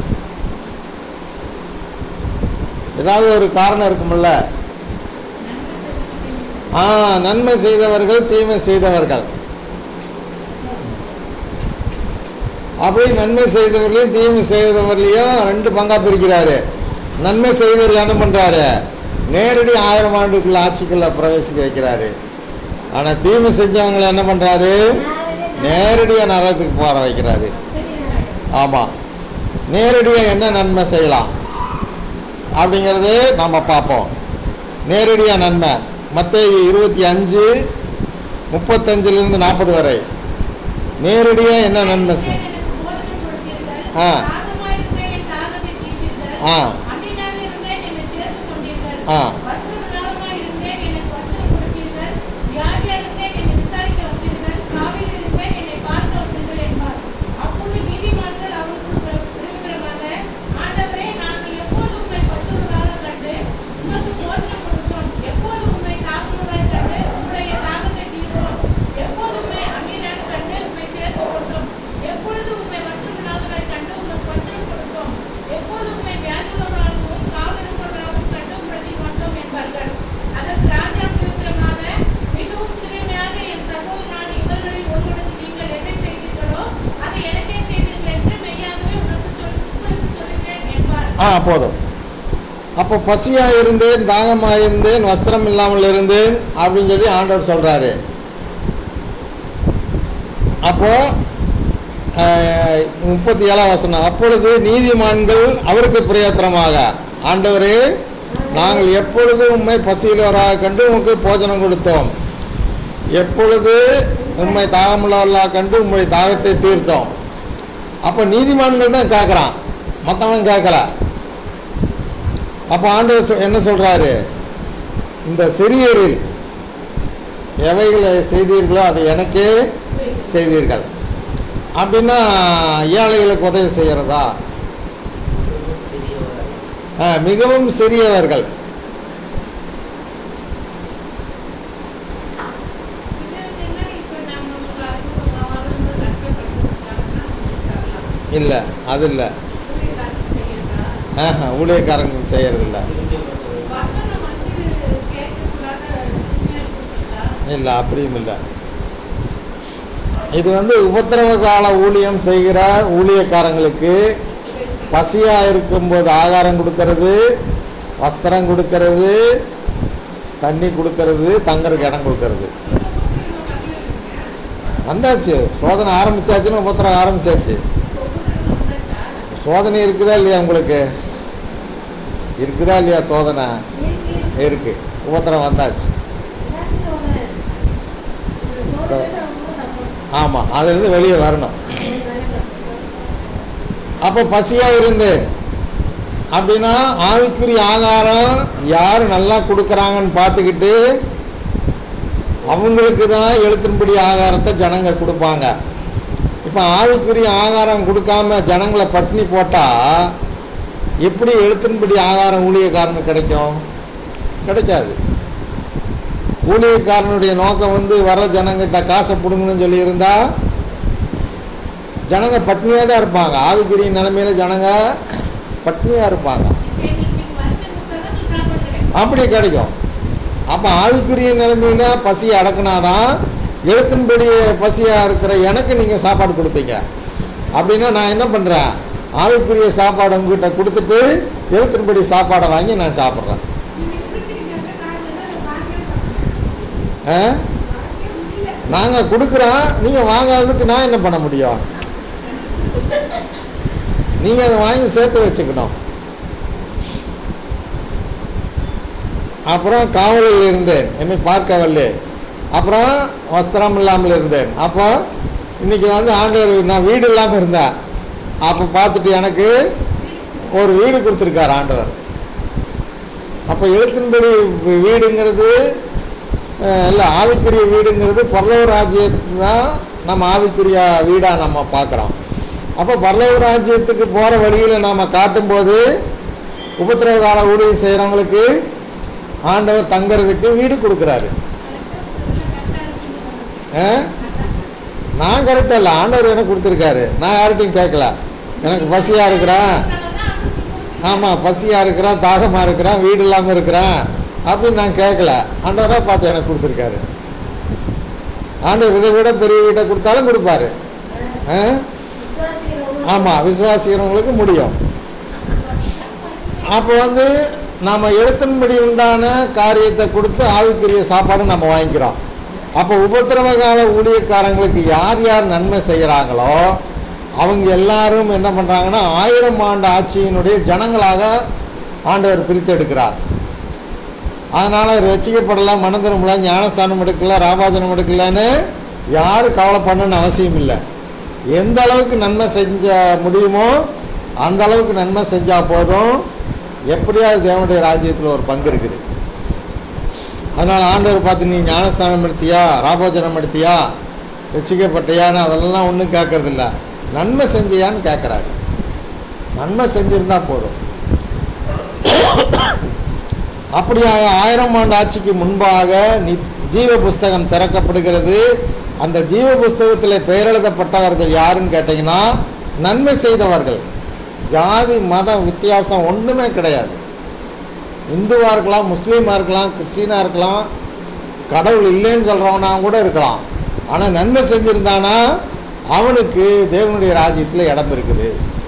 ஏதாவது ஒரு காரணம் இருக்குமில்ல ஆ நன்மை செய்தவர்கள் தீமை செய்தவர்கள் அப்படி நன்மை செய்தவர்களையும் தீமை செய்தவர்களையும் ரெண்டு பங்கா பிரிக்கிறாரு நன்மை செய்தவர்கள் என்ன பண்ணுறாரு நேரடி ஆயிரம் ஆண்டுக்குள்ள ஆட்சிக்குள்ள பிரவேசிக்க வைக்கிறாரு ஆனால் தீமை செஞ்சவங்களை என்ன பண்ணுறாரு நேரடியாக நரகத்துக்கு போற வைக்கிறாரு ஆமாம் நேரடியாக என்ன நன்மை செய்யலாம் அப்படிங்கிறது நம்ம பார்ப்போம் நேரடியாக நன்மை மற்ற இருபத்தி அஞ்சு முப்பத்தஞ்சிலிருந்து நாற்பது வரை நேரடியாக என்ன நன்மை செய் எனக்கு போதனை கொடுத்தீர்கள். ஆ. தாகமாயிருந்தேன், என் தாகத்தை தீர்த்தீர்கள். ஆ. அந்நியனாக இருந்தேன், என்னை சேர்த்துக் கொண்டீர்கள். ஆ. வஸ்திரமில்லாதவனாய் இருந்தேன், எனக்கு வஸ்திரம் கொடுத்தீர்கள். வியாதியா இருந்தேன், என்னை விசாரிக்க வந்தீர்கள். காவலில் இருந்தேன், என்னை பார்க்க வந்தீர்கள் என்பார். அப்போது நீதிமான்கள் அவருக்குள் பிர- பிரயுத்தரமாக, ஆண்டவரே, நாங்கள் எப்போது உம்மை பற்றுள்ளவராகக் கண்டு, உமக்கு போதனை கொடுத்தோம். எப்போது உம்மை தாகமுள்ளவராய் கண்டு, உம்முடைய தாகத்தை தீர்த்தோம். எப்போது உம்மை அந்நியனாகக் கண்டு, உம்மை சேர்த்துக் கொண்டோம். எப்பொழுது உம்மை வஸ்திரமில்லாதவராய் கண்டு, உமக்கு வஸ்திரம் கொடுத்தோம். எப்போது உம்மை வியாதியுள்ளவராகவும், காவலிருக்கிறவராகவும் கண்டு, உம்மிடத்தில் வந்தோம் என்பார்கள். அதற்கு ராஜா பிரயுத்தரமாக, மிகவும் சிறுமையாக என் சகோதரனான இவர்களில் ஒருவனுக்கு நீங்கள் எதை செய்தீர்களோ, அதை எனக்கே செய்தீர்கள் என்று மெய்யாகவே உனக்கு சொல்~ உங்களுக்கு சொல்லுகிறேன் என்பார். ஆ போதும் அப்போ பசியாக இருந்தேன் தாகமாக இருந்தேன் வஸ்திரம் இல்லாமல் இருந்தேன் அப்படின்னு சொல்லி ஆண்டவர் சொல்கிறாரு அப்போ முப்பத்தி ஏழாம் வசனம் அப்பொழுது நீதிமான்கள் அவருக்கு பிரயத்தனமாக ஆண்டவரே நாங்கள் எப்பொழுது உம்மை பசியுள்ளவராக கண்டு உமக்கு போஜனம் கொடுத்தோம் எப்பொழுது உண்மை தாகமுள்ளவர்களா கண்டு உண்மை தாகத்தை தீர்த்தோம் அப்போ நீதிமான்கள் தான் கேட்குறான் மற்றவன் கேட்கல அப்போ ஆண்டவர் சொ- என்ன சொல்றாரு இந்த சிறியரில் எவைகளை செய்தீர்களோ அதை எனக்கே செய்தீர்கள் அப்படின்னா ஏழைகளுக்கு உதவி செய்கிறதா ஆ, மிகவும் சிறியவர்கள் சிலருக்குன்னா இப்ப நம்ம அறிமுகமாவது கஷ்டப்பட்டுருக்காங்கன்னா தரலாம் இல்லை அது இல்லை ஊழியக்காரங்க செய்யறதா ஆஹா ஊழியக்காரங்க செய்கிறதில்ல வசனம் வந்து கேட்கக்கூடாத உண்மையா கொடுக்குறதா இல்லை அப்படியும் இல்லை இது வந்து உபத்திரவ கால ஊழியம் செய்கிற ஊழியக்காரங்களுக்கு பசியாக இருக்கும்போது ஆகாரம் கொடுக்கறது வஸ்திரம் கொடுக்கறது தண்ணி கொடுக்கறது தங்கறதுக்கு இடம் கொடுக்கறது வந்தாச்சு சோதனை ஆரம்பிச்சாச்சுன்னு உபத்திரம் ஆரம்பிச்சாச்சு சோதனை இருக்குதா இல்லையா உங்களுக்கு இருக்குதா இல்லையா சோதனை இருக்கு இருக்கு உபத்திரம் வந்தாச்சு எல்லாத்தையும் சோதனை இந்த சோதனை ரொம்ப தப்பு ஆமாம் அதுலேருந்து வெளியே வரணும் அப்போ பசியாக இருந்தேன் அப்படின்னா ஆவிக்குரிய ஆகாரம் யார் நல்லா கொடுக்குறாங்கன்னு பார்த்துக்கிட்டு அவங்களுக்கு தான் எழுத்தின்படி ஆகாரத்தை ஜனங்க கொடுப்பாங்க இப்போ ஆவிக்குரிய ஆகாரம் கொடுக்காம ஜனங்களை பட்டினி போட்டால் எப்படி எழுத்தின்படி ஆகாரம் ஊழியக்காரனுக்கு கிடைக்கும் கிடைக்காது ஊழியக்காரனுடைய நோக்கம் வந்து வர ஜனங்கிட்ட காசை பிடுங்கணும்னு சொல்லியிருந்தா ஜனங்க பட்னியாக தான் இருப்பாங்க ஆவிக்குரிய நிலைமையில ஜனங்க பட்னியாக இருப்பாங்க இன்னைக்கு வசனம் கொடுத்தா நீ சாப்பிடுறேன் அப்படி கிடைக்கும் அப்போ ஆவிக்குரிய நிலைமையில பசியை அடக்குனாதான் எழுத்தின்படி பசியாக இருக்கிற எனக்கு நீங்கள் சாப்பாடு கொடுப்பீங்க அப்படின்னா நான் என்ன பண்ணுறேன் ஆவிக்குரிய சாப்பாடு உங்ககிட்ட கொடுத்துட்டு எழுத்தின்படி சாப்பாடை வாங்கி நான் சாப்பிட்றேன் ஆ நாங்கள் கொடுக்குறோம் நீங்கள் வாங்காததுக்கு நான் என்ன பண்ண முடியும் நீங்கள் அதை வாங்கி சேர்த்து வச்சுக்கணும் அப்புறம் காவலில் இருந்தேன் என்னை பார்க்கவில்லை அப்புறம் வஸ்திரம் இல்லாமல் இருந்தேன் அப்போ இன்னைக்கு வந்து ஆண்டவர் நான் வீடு இல்லாமல் இருந்தேன் அப்போ பார்த்துட்டு எனக்கு ஒரு வீடு கொடுத்துருக்கார் ஆண்டவர் அப்போ எழுத்தின்படி வீ- வீடுங்கிறது அஹ், இல்லை ஆவிக்குரிய வீடுங்கிறது பரலோக ராஜ்யத்து தான் நம்ம ஆவிக்குரிய வீடாக நம்ம பார்க்குறோம் அப்போ பரலோக ராஜ்யத்துக்கு போகிற வழியில் நாம் காட்டும்போது உபத்திரவ கால ஊழியம் செய்கிறவங்களுக்கு ஆண்டவர் தங்கறதுக்கு வீடு கொடுக்குறாரு ஆ? நான் கரெக்டாக இல்லை ஆண்டவர் எனக்கு கொடுத்துருக்காரு நான் யார்கிட்டையும் கேட்கல எனக்கு பசியாக இருக்கிறேன் ஆமாம் பசியாக இருக்கிறேன் தாகமாக இருக்கிறேன் வீடு இல்லாமல் இருக்கிறேன் அப்படின்னு நான் கேட்கல ஆண்டவராக பார்த்து எனக்கு கொடுத்துருக்காரு ஆண்டவர் இதை விட பெரிய வீட்டை கொடுத்தாலும் கொடுப்பாரு ஆ விசுவாசிகள் ஆமாம் விசுவாசிக்கிறவங்களுக்கு முடியும் அப்போ வந்து நம்ம எழுத்தின்படி உண்டான காரியத்தை கொடுத்து ஆவிக்குரிய சாப்பாடு நம்ம வாங்கிக்கிறோம் அப்போ உபத்திரவ கால ஊழியக்காரங்களுக்கு யார் யார் நன்மை செய்கிறாங்களோ அவங்க எல்லாரும் என்ன பண்ணுறாங்கன்னா ஆயிரம் ஆண்டு ஆட்சியினுடைய ஜனங்களாக ஆண்டவர் பிரித்தெடுக்கிறார் அதனால் அவர் ரசிக்கப்படல மனதிரும்பல ஞானஸ்தானம் எடுக்கல ராபாஜனம் எடுக்கலன்னு யாரும் கவலைப்படணும்னு அவசியம் இல்லை எந்த அளவுக்கு நன்மை செஞ்ச முடியுமோ அந்த அளவுக்கு நன்மை செஞ்சால் போதும் எப்படியாவது தேவனுடைய ராஜ்யத்தில் ஒரு பங்கு இருக்குது அதனால் ஆண்டவர் பார்த்து நீ ஞானஸ்தானம் எடுத்தியா ராபோஜனம் எடுத்தியா ரசிக்கப்பட்டியான்னு அதெல்லாம் ஒன்றும் கேட்கறதில்ல நன்மை செஞ்சியான்னு கேட்குறாரு நன்மை செஞ்சிருந்தா போதும் அப்படியாக ஆயிரம் ஆண்டு ஆட்சிக்கு முன்பாக நி ஜீவ புஸ்தகம் திறக்கப்படுகிறது அந்த ஜீவ புஸ்தகத்தில் பெயரெழுதப்பட்டவர்கள் யாருன்னு கேட்டிங்கன்னா நன்மை செய்தவர்கள் ஜாதி மத வித்தியாசம் ஒன்றுமே கிடையாது இந்துவாக இருக்கலாம் முஸ்லீமாக இருக்கலாம் கிறிஸ்டினாக இருக்கலாம் கடவுள் இல்லைன்னு சொல்கிறவனா கூட இருக்கலாம் ஆனால் நன்மை செஞ்சுருந்தானா அவனுக்கு தேவனுடைய ராஜ்யத்தில் இடம் இருக்குது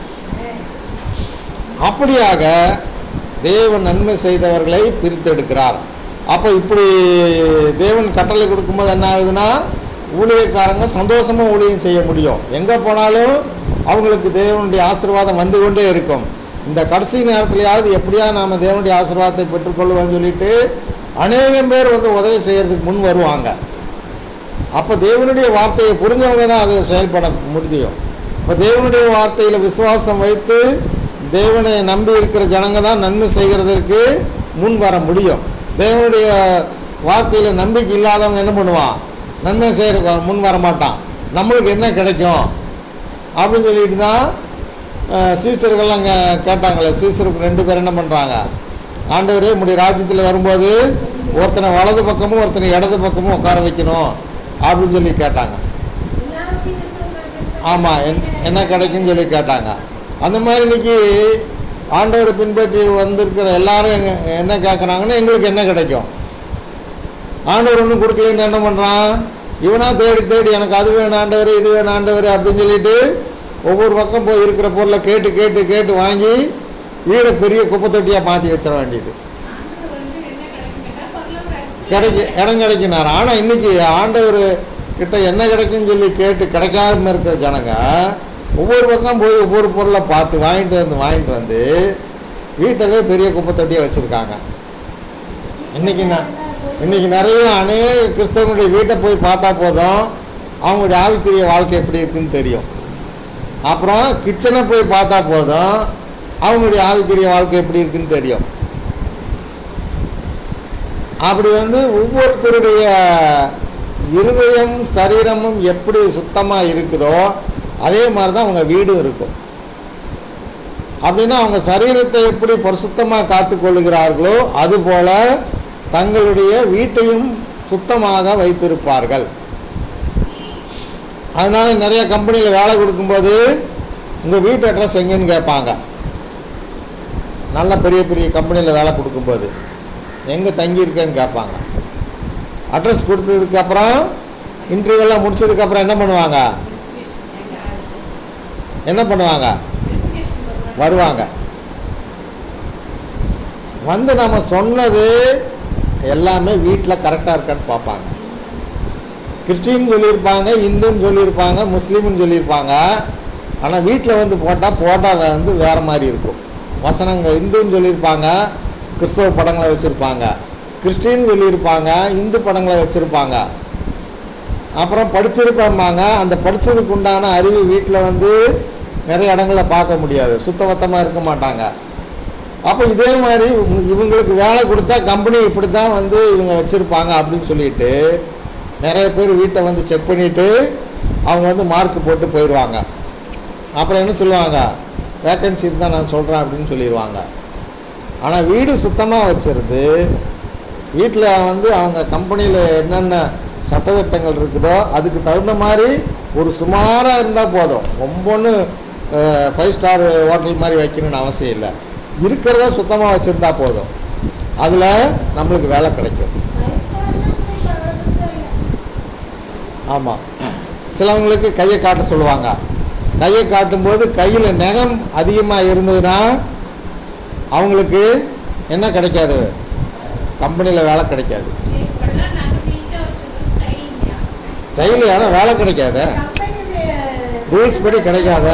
அப்படியாக தேவன் நன்மை செய்தவர்களை பிரித்தெடுக்கிறார் அப்போ இப்படி தேவன் கட்டளை கொடுக்கும்போது என்ன ஆகுதுன்னா ஊழியக்காரங்க சந்தோஷமாக ஊழியம் செய்ய முடியும் எங்கே போனாலும் அவங்களுக்கு தேவனுடைய ஆசீர்வாதம் வந்து கொண்டே இருக்கும் இந்த கடைசி நேரத்துலையாவது எப்படியா நாம் தேவனுடைய ஆசீர்வாதத்தை பெற்றுக்கொள்வோம்னு சொல்லிட்டு அநேகம் பேர் வந்து உதவி செய்கிறதுக்கு முன் வருவாங்க அப்போ தேவனுடைய வார்த்தையை புரிஞ்சவங்க தான் அதை செயல்பட முடியும் இப்போ தேவனுடைய வார்த்தையில் விசுவாசம் வைத்து தேவனை நம்பி இருக்கிற ஜனங்க தான் நன்மை செய்கிறதற்கு முன் வர முடியும் தேவனுடைய வார்த்தையில் நம்பிக்கை இல்லாதவங்க என்ன பண்ணுவான் நன்மை செய்கிற முன் வர மாட்டான் நம்மளுக்கு என்ன கிடைக்கும் அப்படின்னு சொல்லிட்டு தான் அஹ், சீசர்கள் அங்கே கேட்டாங்களே சீசருக்கு ரெண்டு பேர் என்ன பண்ணுறாங்க ஆண்டவரே உம்முடைய ராஜ்யத்தில் வரும்போது ஒருத்தனை வலது பக்கமும் ஒருத்தனை இடது பக்கமும் உட்கார வைக்கணும் அப்படின்னு சொல்லி கேட்டாங்க எல்லாத்தையும் இருக்கிற ஆமாம் என் என்ன கிடைக்கும்னு சொல்லி கேட்டாங்க அந்த மாதிரி இன்னைக்கு ஆண்டவரை பின்பற்றி வந்திருக்கிற எல்லாரும் எங்க- என்ன கேட்குறாங்கன்னா எங்களுக்கு என்ன கிடைக்கும் ஆண்டவர் ஒன்றும் கொடுக்கலன்னு என்ன பண்ணுறான் இவனா தேடி தேடி எனக்கு அது வேணும் ஆண்டவர் இது வேணும் ஆண்டவர் அப்படின்னு சொல்லிட்டு ஒவ்வொரு பக்கம் போய் இருக்கிற பொருளை கேட்டு கேட்டு கேட்டு வாங்கி வீடை பெரிய குப்பை தொட்டியாக மாற்றி வச்சிட வேண்டியது ஆண்டவர் வந்து என்ன கிடைக்கும் கேட்டா பரலோக ராஜ்யத்துல கிடைக்கு இடம் கிடைக்கினார் ஆனால் இன்னைக்கு ஆண்டவர் கிட்ட என்ன கிடைக்குன்னு சொல்லி கேட்டு கிடைக்காம இருக்கிற ஜனங்க ஒவ்வொரு பக்கம் போய் ஒவ்வொரு பொருளை பார்த்து வாங்கிட்டு வந்து வாங்கிட்டு வந்து வீட்டிலே பெரிய குப்பை தொட்டியை வச்சுருக்காங்க இன்னைக்கு நான் இன்னைக்கு நிறைய அநேக கிறிஸ்தவனுடைய வீட்டை போய் பார்த்தா போதும் அவங்களுடைய ஆவிக்குரிய வாழ்க்கை எப்படி இருக்குன்னு தெரியும் அப்புறம் கிச்சனை போய் பார்த்தா போதும் அவங்களுடைய ஆவிக்குரிய வாழ்க்கை எப்படி இருக்குன்னு தெரியும் அப்படி வந்து ஒவ்வொருத்தருடைய இருதயம் சரீரமும் எப்படி சுத்தமாக இருக்குதோ அதே மாதிரி தான் அவங்க வீடும் இருக்கும் அப்படின்னா அவங்க சரீரத்தை எப்படி பரிசுத்தமாக காத்து கொள்ளுகிறார்களோ அதுபோல தங்களுடைய வீட்டையும் சுத்தமாக வைத்திருப்பார்கள் அதனால நிறைய கம்பெனியில் வேலை கொடுக்கும்போது உங்கள் வீட்டு அட்ரஸ் எங்கேன்னு கேட்பாங்க நல்ல பெரிய பெரிய கம்பெனியில் வேலை கொடுக்கும்போது எங்கே தங்கியிருக்கேன்னு கேட்பாங்க அட்ரஸ் கொடுத்ததுக்கப்புறம் இன்டர்வியூலாம் முடிச்சதுக்கப்புறம் என்ன பண்ணுவாங்க என்ன பண்ணுவாங்க வெரிஃபிகேஷன் வருவாங்க வருவாங்க வந்து நம்ம சொன்னது எல்லாமே வீட்டில் கரெக்டாக இருக்கான்னு பார்ப்பாங்க கிறிஸ்டின் சொல்லியிருப்பாங்க இந்துன்னு சொல்லியிருப்பாங்க முஸ்லீம்னு சொல்லியிருப்பாங்க ஆனால் வீட்டில் வந்து போட்டால் போட்டா வந்து வேறு மாதிரி இருக்கும் வசனங்க இந்துன்னு சொல்லியிருப்பாங்க கிறிஸ்தவ படங்களை வச்சுருப்பாங்க கிறிஸ்டின் சொல்லியிருப்பாங்க இந்து படங்களை வச்சுருப்பாங்க அப்புறம் படிச்சிருப்பாங்க அந்த படித்ததுக்கு உண்டான அறிவு வீட்டில் வந்து நிறைய இடங்களில் பார்க்க முடியாது சுத்தபத்தமாக இருக்க மாட்டாங்க அப்போ இதே மாதிரி இவங்க- இவங்களுக்கு வேலை கொடுத்தா கம்பெனி இப்படி தான் வந்து இவங்க வச்சுருப்பாங்க அப்படின்னு சொல்லிட்டு நிறைய பேர் வீட்டை வந்து செக் பண்ணிவிட்டு அவங்க வந்து மார்க் போட்டு போயிடுவாங்க அப்புறம் என்ன சொல்லுவாங்க வேக்கன்சி தான் நான் சொல்கிறேன் அப்படின்னு சொல்லிடுவாங்க ஆனால் வீடு சுத்தமாக வச்சிருந்து வீட்டில் வந்து அவங்க கம்பெனியில் என்னென்ன சட்டத்திட்டங்கள் இருக்குதோ அதுக்கு தகுந்த மாதிரி ஒரு சுமாராக இருந்தால் போதும் ரொம்பன்னு ஃபைவ் ஸ்டார் ஹோட்டல் மாதிரி வைக்கணும்னு அவசியம் இல்லை இருக்கிறத சுத்தமாக வச்சுருந்தா போதும் அதில் நம்மளுக்கு வேலை கிடைக்கும் ஆமாம் சிலவங்களுக்கு கையை காட்ட சொல்லுவாங்க கையை காட்டும்போது கையில் நகம் அதிகமாக இருந்ததுன்னா அவங்களுக்கு என்ன கிடைக்காது கம்பெனியில் வேலை கிடைக்காது இப்பெல்லாம் நாங்க நீட்டா வச்சிருக்கோம் ஸ்டைலிங்கா ஸ்டைலு ஆனால் வேலை கிடைக்காத ரூல்ஸ் படி கிடைக்காத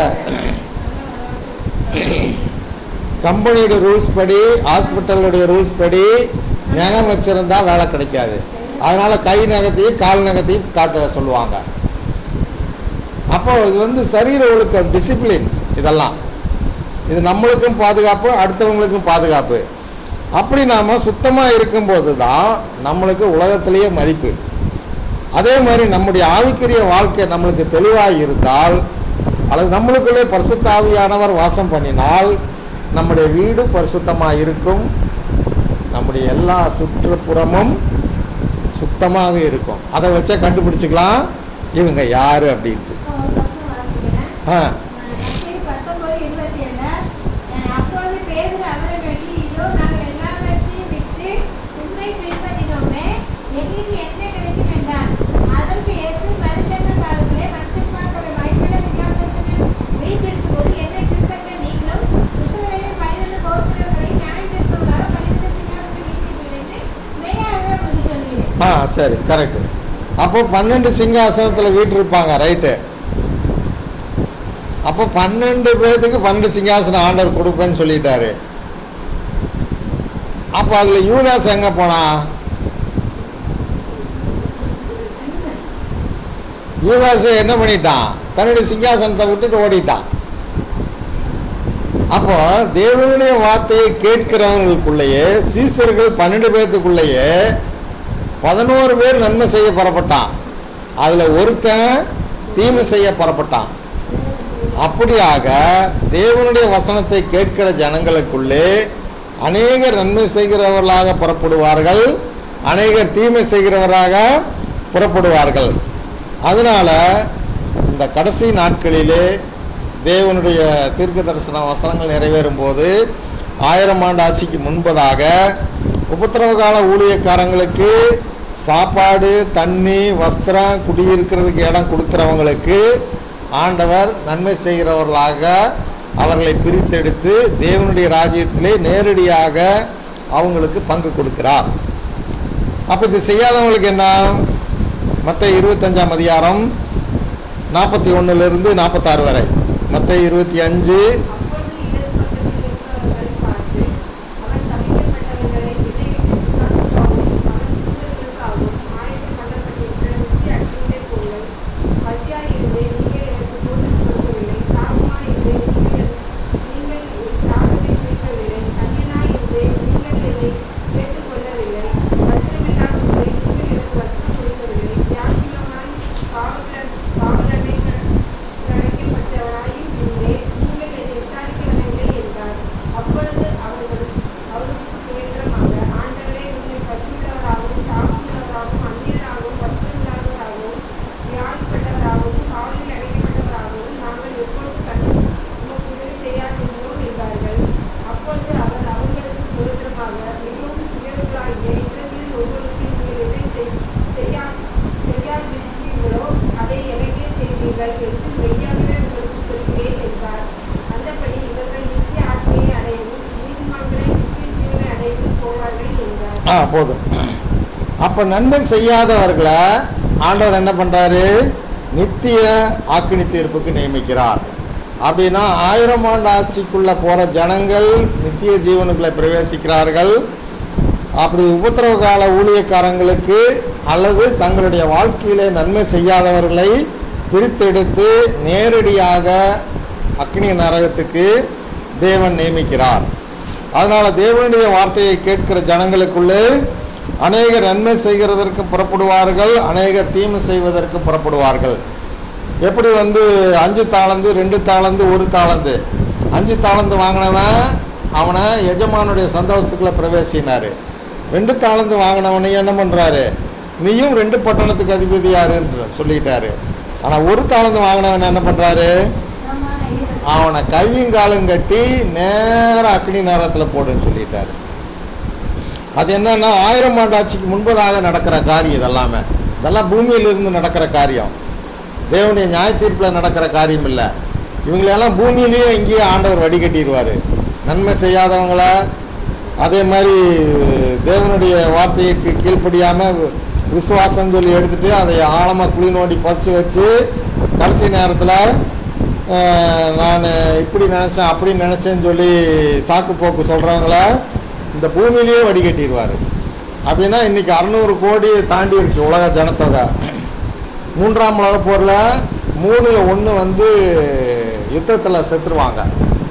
கம்பெனியோட ரூல்ஸ் படி ஹாஸ்பிட்டலுடைய ரூல்ஸ் படி நகம் வச்சுருந்தா வேலை கிடைக்காது அதனால் கை நகத்தையும் கால் நகத்தையும் காட்ட சொல்லுவாங்க அப்போ இது வந்து சரீர ஒழுக்கம் டிசிப்ளின் இதெல்லாம் இது நம்மளுக்கும் பாதுகாப்பு அடுத்தவங்களுக்கும் பாதுகாப்பு அப்படி நாம் சுத்தமாக இருக்கும்போது தான் நம்மளுக்கு உலகத்திலேயே மதிப்பு அதே மாதிரி நம்முடைய ஆவிக்குரிய வாழ்க்கை நம்மளுக்கு தெளிவாக இருந்தால் அல்லது நம்மளுக்குள்ளே பரிசுத்த ஆவியானவர் வாசம் பண்ணினால் நம்முடைய வீடு பரிசுத்தமாக இருக்கும் நம்முடைய எல்லா சுற்றுப்புறமும் சுத்தமாக இருக்கும் அதை வச்சே கண்டுபிடிச்சிக்கலாம் இவங்க யார் அப்படின்ட்டு ஆ பத்தொன்பது இருபத்தி ஏழு அப்பொழுது பேதுரு அவரை நோக்கி இதோ நாங்கள் எல்லாவற்றையும் விட்டு உண்மை பின்பற்றினோமே எங்களுக்கு என்ன கிடைக்கும் என்றார் அதற்கு இயேசு மனுஷன காலத்திலே மனுஷன்மார்களுடைய மகிமையுள்ள சிங்காசனத்தில் வீற்றிருக்கும் போது என்னை பின்பற்ற நீங்களும் இஸ்ரவேலின் பதினெண்டு கோத்திரங்களை நியாயத்திற்குள்ளாக பன்னிரண்டு சிங்காசனம் வீட்டில் என்று மெய்யாகவே உங்களுக்கு சொல்கிறேன் ஆ சரி கரெக்டு அப்போ பன்னெண்டு சிங்காசனத்தில் வீட்டு இருப்பாங்க ரைட்டு அப்போ பன்னெண்டு பேர்த்துக்கு பன்னெண்டு சிங்காசனம் ஆண்டவர் கொடுப்பேன்னு சொல்லிட்டாரு அப்போ அதில் யூதாஸ் எங்கே போனா யூதாசு என்ன பண்ணிட்டான் தன்னுடைய சிங்காசனத்தை விட்டுட்டு ஓடிட்டான் அப்போ தேவனுடைய வார்த்தையை கேட்கிறவங்களுக்குள்ளேயே சீசர்கள் பன்னெண்டு பேர்த்துக்குள்ளேயே பதினோரு பேர் நன்மை செய்ய புறப்பட்டான் அதில் ஒருத்தன் தீமை செய்ய புறப்பட்டான் அப்படியாக தேவனுடைய வசனத்தை கேட்கிற ஜனங்களுக்குள்ளே அநேகர் நன்மை செய்கிறவர்களாக புறப்படுவார்கள் அநேகர் தீமை செய்கிறவராக புறப்படுவார்கள் அதனால இந்த கடைசி நாட்களிலே தேவனுடைய தீர்க்க தரிசன வசனங்கள் நிறைவேறும் போது ஆயிரம் ஆண்டு ஆட்சிக்கு முன்பதாக உபத்திரவ கால ஊழியக்காரங்களுக்கு சாப்பாடு தண்ணி வஸ்திரம் குடியிருக்கிறதுக்கு இடம் கொடுக்குறவங்களுக்கு ஆண்டவர் நன்மை செய்கிறவர்களாக அவர்களை பிரித்தெடுத்து தேவனுடைய ராஜ்யத்திலே நேரடியாக அவங்களுக்கு பங்கு கொடுக்கிறார் அப்போ இது செய்யாதவங்களுக்கு என்ன மற்ற இருபத்தஞ்சாம் அதிகாரம் நாற்பத்தி ஒன்றுலேருந்து நாற்பத்தாறு வரை மற்ற இருபத்தி அஞ்சு அப்பொழுது இடது பக்கத்தில் இருக்கிறவர்கள் பார்த்து அவன் சபிக்கப்பட்டவர்களை விதைவிட்டு விசுவாசிப்பாகவும் அவன் தூதர்களுக்காகவும் ஆயத்தம் பண்ணப்பட்டிருக்கிற நித்திய அக்கினியிலே போங்கள் பசியாயிருந்து நீங்கள் எனக்கு போஜனம் கொடுக்கவில்லை தாகமாயிருந்து நீங்கள் நீங்கள் என் தாகத்தை தீர்க்கவில்லை தனியனாயிருந்து நீங்கள் என்னை சேர்த்துக் கொள்ளவில்லை வஸ்திரமில்லாதிருந்து நீங்கள் எனக்கு வஸ்திரம் கொடுக்கவில்லை தியாகிலமாய் பாவல பாவலனை அழைக்கப்பட்டவராயும் இருந்தேன் நீங்கள் என்னை விசாரிக்கவில்லை என்றார் அப்பொழுது அவர்கள் அவருக்கு சுதந்திரமாக ஆண்டவரே உண்மை பசியுள்ளவராகவும் தாகமுள்ளவராகவும் அந்நியராகவும் வஸ்திரமில்லாதவராகவும் வியாதிப்பட்டவராகவும் காவலில் அடைக்கப்பட்டவராகவும் நாங்கள் எப்பொழுது கண்டு உமக்கு உதவி செய்யாதிருந்தோம் என்றார்கள் அப்பொழுது அவர் அவர்களுக்கு சுதந்திரமாக மிகவும் சிறியவர்களாகிய இரவில் ஒருவருக்கு நீங்கள் எதை செய்- செய்யா செய்யாதிருக்கிறீர்களோ அதை எனக்கே செய்தீர்கள் என்று மெய்யாகவே உங்களுக்கு சொல்கிறேன் என்றார் அந்தபடி இவர்கள் நித்திய ஆத்மையை அடையவும் நீதிமான்களை நித்திய ஜீவனை அடையவும் போவார்கள் என்றார் ஆ போதும் அப்போ நன்மை செய்யாதவர்களை ஆண்டவர் என்ன பண்ணுறாரு நித்திய ஆக்கினி தீர்ப்புக்கு நியமிக்கிறார் அப்படின்னா ஆயிரம் ஆண்டு ஆட்சிக்குள்ளே போகிற ஜனங்கள் நித்திய ஜீவனுக்குள்ளே பிரவேசிக்கிறார்கள் அப்படி உபத்திரவ கால ஊழியக்காரங்களுக்கு அல்லது தங்களுடைய வாழ்க்கையிலே நன்மை செய்யாதவர்களை பிரித்தெடுத்து நேரடியாக அக்னி நரகத்துக்கு தேவன் நியமிக்கிறார் அதனால் தேவனுடைய வார்த்தையை கேட்கிற ஜனங்களுக்குள்ளே அநேகர் நன்மை செய்கிறதற்கு புறப்படுவார்கள் அநேகர் தீமை செய்வதற்கு புறப்படுவார்கள் எப்படி வந்து அஞ்சு தாளந்து ரெண்டு தாளந்து ஒரு தாளந்து அஞ்சு தாளந்து வாங்கினவன் அவனை எஜமானுடைய சந்தோஷத்துக்குள்ள பிரவேசினார் ரெண்டு தாளந்து வாங்கினவனையும் என்ன பண்ணுறாரு நீயும் ரெண்டு பட்டணத்துக்கு அதிபதியாருன்ற சொல்லிட்டாரு ஆனால் ஒரு தாளந்து வாங்கினவன் என்ன பண்ணுறாரு அவனை கையும் காலும் கட்டி நேராக அக்னி நேரத்தில் போடுன்னு சொல்லிட்டாரு அது என்னன்னா ஆயிரம் ஆண்டு ஆட்சிக்கு முன்பதாக நடக்கிற காரியம் இதெல்லாமே இதெல்லாம் பூமியிலிருந்து நடக்கிற காரியம் தேவனுடைய நியாய தீர்ப்பில் நடக்கிற காரியம் இல்லை இவங்களெல்லாம் பூமியிலேயே இங்கேயே ஆண்டவர் வடிகட்டிடுவார் நன்மை செய்யாதவங்கள அதே மாதிரி தேவனுடைய வார்த்தைக்கு கீழ்ப்படியாமல் விசுவாசம் சொல்லி எடுத்துட்டு அதை ஆழமாக குழி நோண்டி பதிச்சு வச்சு கடைசி நேரத்தில் நான் இப்படி நினச்சேன் அப்படி நினச்சேன்னு சொல்லி சாக்கு போக்கு சொல்கிறவங்கள இந்த பூமியிலேயே வடிகட்டிடுவார் அப்படின்னா இன்றைக்கி அறநூறு கோடி தாண்டி இருக்கு உலக ஜனத்தொகை மூன்றாம் உலக போரில் மூணில் ஒன்று வந்து யுத்தத்தில் செத்துருவாங்க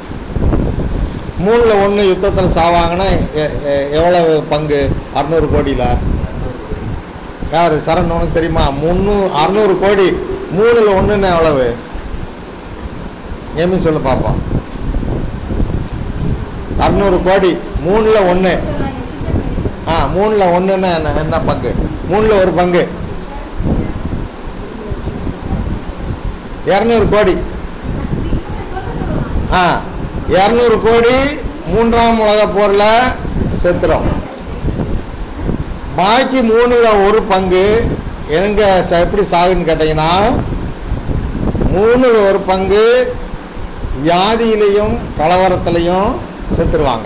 மூணில் ஒன்று யுத்தத்தில் சாவாங்கன்னா எ- எ- எவ்வளவு பங்கு அறநூறு கோடியில் யார் சரண் உனக்கு தெரியுமா முந்நூ அறநூறு கோடி மூணில் ஒன்றுன்னு எவ்வளவு ஏமி சொல்லு பார்ப்போம் அறநூறு கோடி மூணில் ஒன்று ஆ மூணில் ஒன்றுன்னா என்ன என்ன பங்கு மூணில் ஒரு பங்கு இரநூறு கோடி ஆ இரநூறு கோடி மூன்றாம் உலக போரில் செத்துரும் பாக்கி மூணில் ஒரு பங்கு எங்க ச- எப்படி சாகுன்னு கேட்டிங்கன்னா மூணில் ஒரு பங்கு வியாதியிலையும் கலவரத்துலையும் செத்துருவாங்க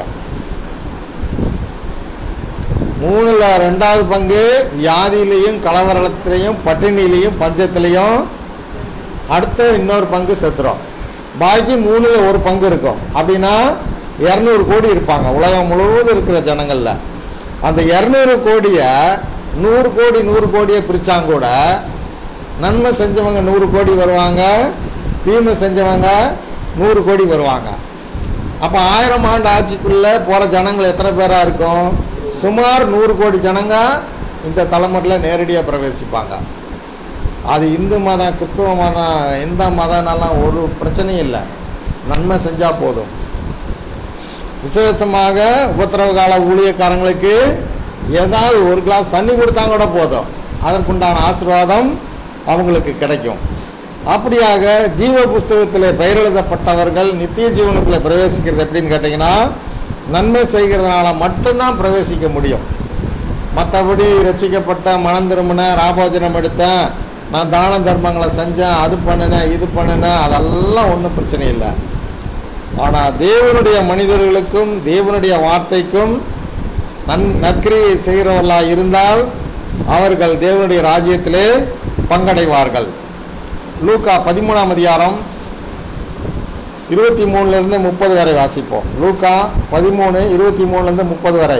மூணில் ரெண்டாவது பங்கு வியாதியிலையும் கலவரத்திலையும் பட்டினிலையும் பஞ்சத்திலையும் அடுத்த இன்னொரு பங்கு செத்துரும் பாக்கி மூணில் ஒரு பங்கு இருக்கும் அப்படின்னா இரநூறு கோடி இருப்பாங்க உலகம் முழுவதும் இருக்கிற ஜனங்களில் அந்த இரநூறு கோடியை நூறு கோடி நூறு கோடியை பிரித்தாங்க கூட நன்மை செஞ்சவங்க நூறு கோடி வருவாங்க தீமை செஞ்சவங்க நூறு கோடி வருவாங்க அப்போ ஆயிரம் ஆண்டு ஆட்சிக்குள்ளே போகிற ஜனங்கள் எத்தனை பேராக இருக்கும் சுமார் நூறு கோடி ஜனங்க இந்த தலைமுறையில் நேரடியாக பிரவேசிப்பாங்க அது இந்து மதம் கிறிஸ்துவ மதம் எந்த மதம்னாலாம் ஒரு பிரச்சனையும் இல்லை நன்மை செஞ்சால் போதும் விசேஷமாக உபத்திரவ கால ஊழியக்காரங்களுக்கு ஏதாவது ஒரு கிளாஸ் தண்ணி கொடுத்தா கூட போதும் அதற்குண்டான ஆசீர்வாதம் அவங்களுக்கு கிடைக்கும் அப்படியாக ஜீவ புஸ்தகத்தில் பெயரெழுதப்பட்டவர்கள் நித்திய ஜீவனுக்குள்ளே பிரவேசிக்கிறது எப்படின்னு கேட்டிங்கன்னா நன்மை செய்கிறதுனால மட்டும்தான் பிரவேசிக்க முடியும் மற்றபடி ரசிக்கப்பட்ட மனம் திரும்பினேன் ராபோஜனம் எடுத்தேன் நான் தான தர்மங்களை செஞ்சேன் அது பண்ணினேன் இது பண்ணினேன் அதெல்லாம் ஒன்றும் பிரச்சனை இல்லை ஆனால் தேவனுடைய மனிதர்களுக்கும் தேவனுடைய வார்த்தைக்கும் நன் நற்கிரியை செய்கிறவர்களாக இருந்தால் அவர்கள் தேவனுடைய ராஜ்யத்திலே பங்கடைவார்கள் லூக்கா பதிமூணாம் அதிகாரம் இருபத்தி மூணுலேருந்து முப்பது வரை வாசிப்போம் லூக்கா பதிமூணு இருபத்தி மூணுலேருந்து முப்பது வரை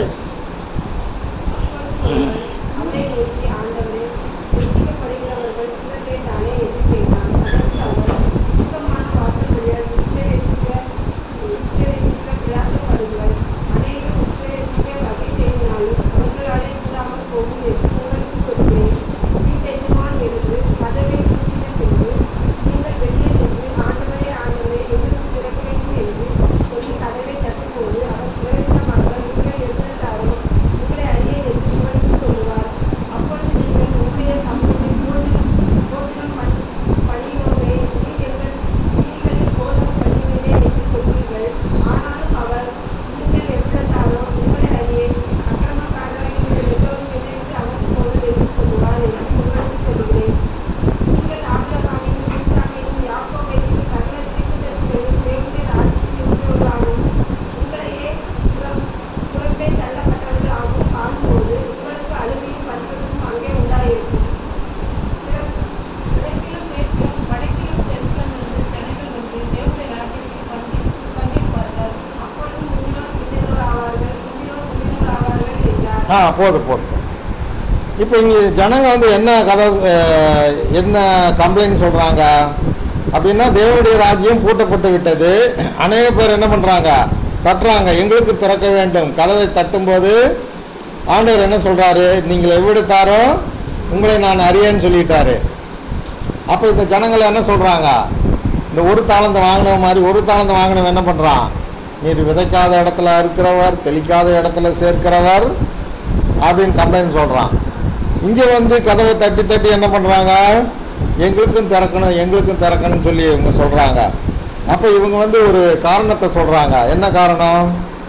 அவரை நோக்கி ஆண்டவரே ரட்சிக்கப்படுகிறவர்கள் சில பேர் தானே என்று கேட்டான் அதற்கு அவர் சுத்தமான வாசல் வழியாக உட்பிரவேசிக்க உட்பிரவேசிக்க பிரயாசப்படுங்கள் அநேகர் உட்பிரவேசிக்க வகை தேடினாலும் அவர்களாலே கூடாமல் போகும் என்று உங்களுக்கு சொல்கிறேன் வீட்டெஜமான் எழுந்து கதவை சுற்றின பின்பு நீங்கள் வெளியே நின்று ஆண்டவரே ஆண்டவரே எங்களுக்கு திறக்க வேண்டும் என்று சொல்லி கதவை தட்டும்போது அவர் பிரயோஜனமாக நீங்கள் எழுந்தாரோ உங்களை அறிய என்று உங்களுக்கு சொல்லுவார் அப்பொழுது நீங்கள் உங்களுடைய சமூகத்தில் போஜனம் போஜனம் பண்ணி பண்ணினோமே நீர் எங்கள் வீதிகளில் போஜனம் பண்ணினதே என்று சொல்வீர்கள் ஆனாலும் அவர் நீங்கள் எவ்வளத்தாரோ உங்களை அறிய அக்கிரமக்காரராகி நீங்கள் எல்லோரும் என்னென்று அவர் போவது என்று சொல்லுவார் என்று உங்களுக்கு சொல்கிறேன் நீங்கள் ஆபிரகாமையும் ஈசாக்கையும் யாக்கோபையும் சகல தீர்க்கதரிசிகளையும் தேவனுடைய ராஜ்யத்தில் உள்ளவர்களாகவும் உங்களையே புறம் புறம்பே தள்ளப்பட்டவர்களாகவும் காணும்போது உங்களுக்கு அழுகையும் வருத்தமும் அங்கே உண்டாயிருக்கும் கிழக்கிலும் மேற்கிலும் வடக்கிலும் தெற்கிலும் இருந்து ஜனங்கள் வந்து தேவனுடைய ராஜ்யத்தில் பங்கி பங்கேற்பார்கள் அப்பொழுது முந்தினோர் பிந்தினோர் ஆவார்கள் பிந்தினோர் முந்தினோர் ஆவார்கள் என்றார் ஆ போதும் போதும் இப்போ இங்கே ஜனங்க வந்து என்ன கதை அஹ், என்ன கம்ப்ளைண்ட் சொல்கிறாங்க அப்படின்னா தேவனுடைய ராஜ்யம் பூட்டப்பட்டு விட்டது அநேக பேர் என்ன பண்ணுறாங்க தட்டுறாங்க எங்களுக்கு திறக்க வேண்டும் கதவை தட்டும்போது ஆண்டவர் என்ன சொல்கிறாரு நீங்கள் எவ்விடத்தாரோ உங்களை நான் அறியேன்னு சொல்லிட்டாரு அப்போ இந்த ஜனங்கள் என்ன சொல்கிறாங்க இந்த ஒரு தாளந்தை வாங்கின மாதிரி ஒரு தாளந்தை வாங்கினவன் என்ன பண்ணுறான் நீர் விதைக்காத இடத்துல இருக்கிறவர் தெளிக்காத இடத்துல சேர்க்கிறவர் அப்படின்னு கம்ப்ளைண்ட் சொல்கிறான் இங்கே வந்து கதவை தட்டி தட்டி என்ன பண்ணுறாங்க எங்களுக்கும் திறக்கணும் எங்களுக்கும் திறக்கணும்னு சொல்லி இவங்க சொல்கிறாங்க அப்போ இவங்க வந்து ஒரு காரணத்தை சொல்கிறாங்க என்ன காரணம்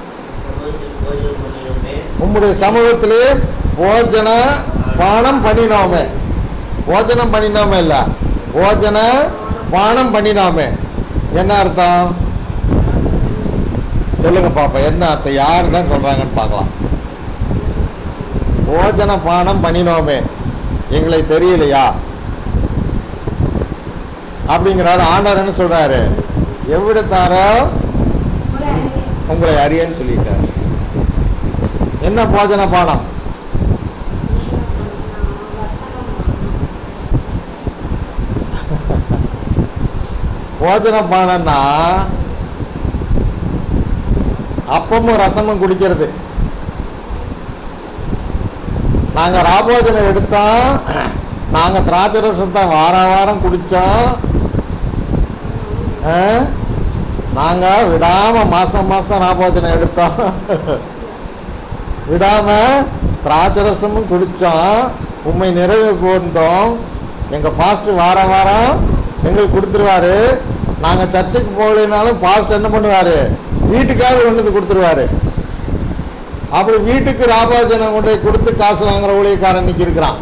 உம்முடைய சமூகத்திலே போஜன பானம் பண்ணினோமே போஜனம் பண்ணினோமே இல்லை போஜன பானம் பண்ணினோமே என்ன அர்த்தம் சொல்லுங்க பாப்பா என்ன அர்த்தம் யார் தான் சொல்கிறாங்கன்னு பார்க்கலாம் போஜன பானம் பண்ணினோமே எங்களை தெரியலையா அப்படிங்கிறாரு ஆண்டவர் என்ன சொல்றாரு எவ்விடத்தாரோ உங்களை அறிய உங்களை அறியன்னு சொல்லிட்டாரு என்ன போஜன பானம் போஜன பானம்னா அப்பமும் ரசமும் குடிக்கிறது நாங்கள் ராபோஜனம் எடுத்தோம் நாங்கள் திராட்சை ரசத்தை வாரம் வாரம் குடித்தோம் நாங்கள் விடாமல் மாதம் மாதம் ராபோஜனம் எடுத்தோம் விடாமல் திராட்சை ரசமும் குடித்தோம் உண்மை நிறைவு கூர்ந்தோம் எங்கள் பாஸ்டர் வாரம் வாரம் எங்களுக்கு கொடுத்துருவாரு நாங்கள் சர்ச்சுக்கு போகலைனாலும் பாஸ்டர் என்ன பண்ணுவார் வீட்டுக்காவது கொண்டு வந்து கொடுத்துருவாரு அப்படி வீட்டுக்கு ராபோஜனம் கொண்டு போய் கொடுத்து காசு வாங்குற ஊழியக்காரன் இன்னைக்கு இருக்கிறான்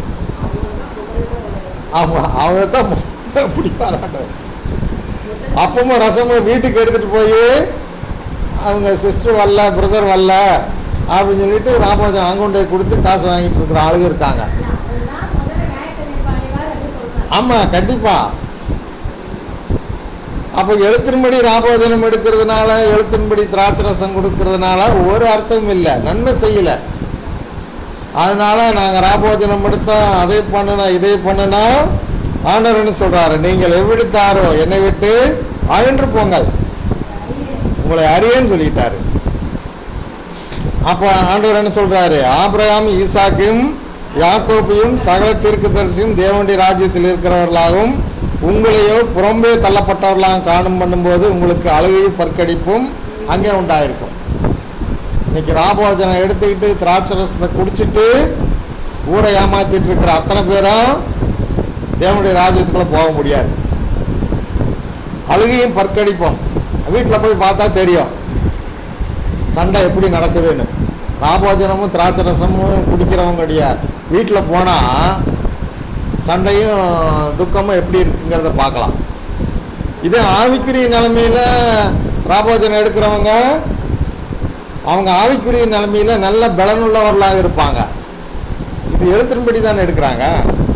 ஆமாம் அவங்க தான் பிடிப்பாராண்டவர் அப்பமும் ரசமும் வீட்டுக்கு எடுத்துகிட்டு போய் அவங்க சிஸ்டர் வரல பிரதர் வரல அப்படின்னு சொல்லிட்டு ராபோஜனம் அங்கே கொண்டு போய் கொடுத்து காசு வாங்கிட்டு இருக்கிற ஆளுங்க இருக்காங்க அதெல்லாம் முதல்ல நியாயத்தை நிற்பாளிவார் என்று சொல்றாங்க ஆமாம் கண்டிப்பாக அப்போ எழுத்தின்படி ராபோஜனம் எடுக்கிறதுனால எழுத்தின்படி திராட்சை ரசம் கொடுக்கறதுனால ஒரு அர்த்தமும் இல்லை நன்மை செய்யலை அதனால நாங்கள் ராபோஜனம் எடுத்தோம் அதை பண்ணுனோம் இதை பண்ணுனோம் ஆண்டவர் என்ன சொல்றாரு நீங்கள் எவ்விடுத்தாரோ என்னை விட்டு அகன்று போங்கள் உங்களை அறியேன்னு சொல்லிட்டாரு அப்ப ஆண்டவர் என்ன சொல்றாரு ஆபிரகாம் ஈசாக்கையும் யாக்கோப்பையும் சகல தீர்க்கதரிசியும் தேவனுடைய ராஜ்யத்தில் இருக்கிறவர்களாகவும் உங்களையோ புறம்பே தள்ளப்பட்டவர்களாகவும் காணும் பண்ணும்போது உங்களுக்கு அழுகையும் பற்கடிப்பும் அங்கே உண்டாயிருக்கும் இன்னைக்கு ராபோஜனம் எடுத்துக்கிட்டு திராட்சரசத்தை குடிச்சிட்டு ஊரை ஏமாத்திட்டு இருக்கிற அத்தனை பேரும் தேவனுடைய ராஜ்யத்துக்குள்ள போக முடியாது அழுகையும் பற்கடிப்பும் வீட்டில் போய் பார்த்தா தெரியும் சண்டை எப்படி நடக்குதுன்னு ராபோஜனமும் திராட்சரசமும் குடிக்கிறவங்களுடைய வீட்டில் போனால் சண்டையும் துக்கமும் எப்படி இருக்குங்கிறத பார்க்கலாம் இதே ஆவிக்குரிய நிலைமையில் ராபோஜனம் எடுக்கிறவங்க அவங்க ஆவிக்குரிய நிலைமையில் நல்ல பலனுள்ளவர்களாக இருப்பாங்க இது எழுத்தின்படி தானே எடுக்கிறாங்க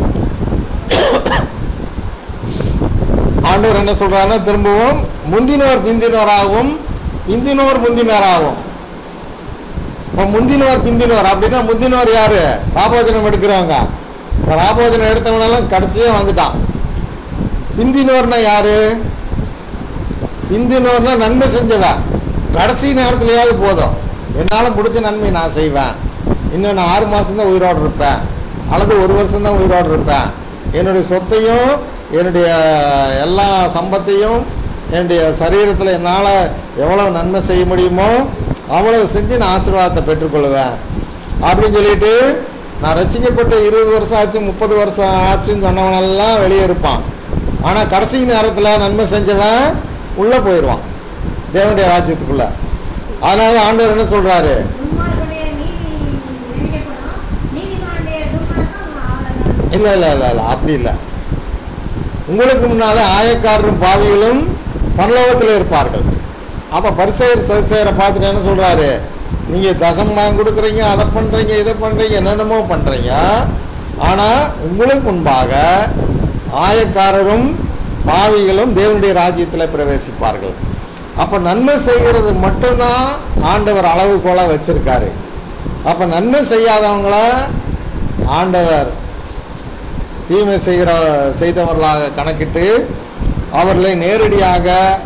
ஆண்டவர் என்ன சொல்றாருன்னா திரும்பவும் முந்தினோர் பிந்தினோராகவும் பிந்தினோர் முந்தினோராகவும் இப்போ முந்தினோர் பிந்தினோர் அப்படின்னா முந்தினோர் யாரு ராபோஜனம் எடுக்கிறவங்க இந்த ராபோஜனம் எடுத்தவனெல்லாம் கடைசியே வந்துட்டான் பிந்தினோர்னா யாரு பிந்தினோர்னா நன்மை செஞ்சவன் கடைசி நேரத்துலயாவது போதும் என்னால் பிடிச்ச நன்மை நான் செய்வேன் இன்னும் நான் ஆறு மாதம்தான் உயிரோடு இருப்பேன் அல்லது ஒரு வருஷம்தான் உயிரோடு இருப்பேன் என்னுடைய சொத்தையும் என்னுடைய எல்லா சம்பத்தையும் என்னுடைய சரீரத்தில் என்னால் எவ்வளவு நன்மை செய்ய முடியுமோ அவ்வளவு செஞ்சு நான் ஆசீர்வாதத்தை பெற்றுக்கொள்வேன் அப்படின்னு சொல்லிட்டு நான் ரசிக்கப்பட்டு இருபது வருஷம் ஆச்சு முப்பது வருஷம் ஆச்சுன்னு சொன்னவனெல்லாம் வெளியே இருப்பான் ஆனால் கடைசி நேரத்தில் நன்மை செஞ்சவன் உள்ளே போயிடுவான் தேவனுடைய ராஜ்யத்துக்குள்ள அதனால தான் ஆண்டவர் என்ன சொல்கிறாரு துன்மார்க்கனுடைய நீதி நினைக்கப்படும் நீதிமானுடைய துன்மார்க்கம் அவ்வளவுதான் இல்லை இல்லை இல்லை இல்லை அப்படி இல்லை உங்களுக்கு முன்னாலே ஆயக்காரரும் பாவிகளும் பரலோகத்தில் இருப்பார்கள் அப்போ பரிசெயர் சதுசெயரை பார்த்துட்டு என்ன சொல்கிறாரு நீங்கள் தசம் வாங்கி கொடுக்குறீங்க அதை பண்ணுறீங்க இதை பண்ணுறீங்க என்னென்னமோ பண்ணுறீங்க ஆனால் உங்களுக்கு முன்பாக ஆயக்காரரும் பாவிகளும் தேவனுடைய ராஜ்யத்தில் பிரவேசிப்பார்கள் அப்போ நன்மை செய்கிறது மட்டும்தான் ஆண்டவர் அளவுகோலாக வச்சிருக்காரு அப்போ நன்மை செய்யாதவங்கள ஆண்டவர் தீமை செய்கிற செய்தவர்களாக கணக்கிட்டு அவர்களை நேரடியாக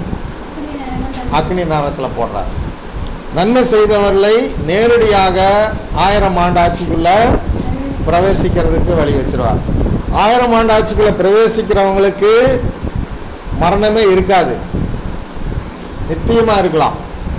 அக்னி நரகத்தில் போடுறார் நன்மை செய்தவர்களை நேரடியாக ஆயிரம் ஆண்டு ஆட்சிக்குள்ள பிரவேசிக்கிறதுக்கு வழி வச்சிருவார் ஆயிரம் ஆண்டு ஆட்சிக்குள்ள பிரவேசிக்கிறவங்களுக்கு மரணமே இருக்காது நித்தியமா இருக்கலாம்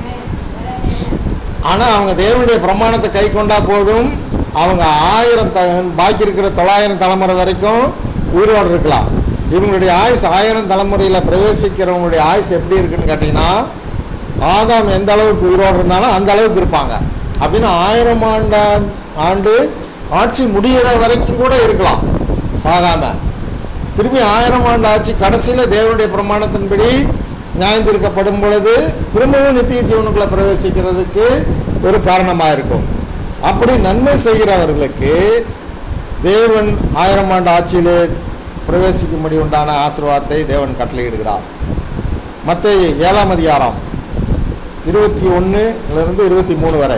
ஆனால் அவங்க தேவனுடைய பிரமாணத்தை கை கொண்டா போதும் அவங்க ஆயிரம் த பாக்கி இருக்கிற தொள்ளாயிரம் தலைமுறை வரைக்கும் உயிரோடு இருக்கலாம் இவங்களுடைய ஆயுஸ் ஆயிரம் தலைமுறையில் பிரவேசிக்கிறவங்களுடைய ஆயுஸ் எப்படி இருக்குன்னு கேட்டிங்கன்னா ஆதாம் எந்த அளவுக்கு உயிரோடு இருந்தாலும் அந்த அளவுக்கு இருப்பாங்க அப்படின்னு ஆயிரம் ஆண்ட ஆண்டு ஆட்சி முடிகிற வரைக்கும் கூட இருக்கலாம் சாகாம திரும்பி ஆயிரம் ஆண்டு ஆட்சி கடைசியில் தேவனுடைய பிரமாணத்தின்படி நியாயந்திருக்கப்படும் பொழுது திரும்பவும் நித்திய ஜீவனுக்குள்ள பிரவேசிக்கிறதுக்கு ஒரு காரணமாக இருக்கும் அப்படி நன்மை செய்கிறவர்களுக்கு தேவன் ஆயிரம் ஆண்டு ஆட்சியிலே பிரவேசிக்கும்படி உண்டான ஆசீர்வாதத்தை தேவன் கட்டளையிடுகிறார் மற்ற ஏழாம் அதிகாரம் இருபத்தி ஒன்றுலேருந்து இருபத்தி மூணு வரை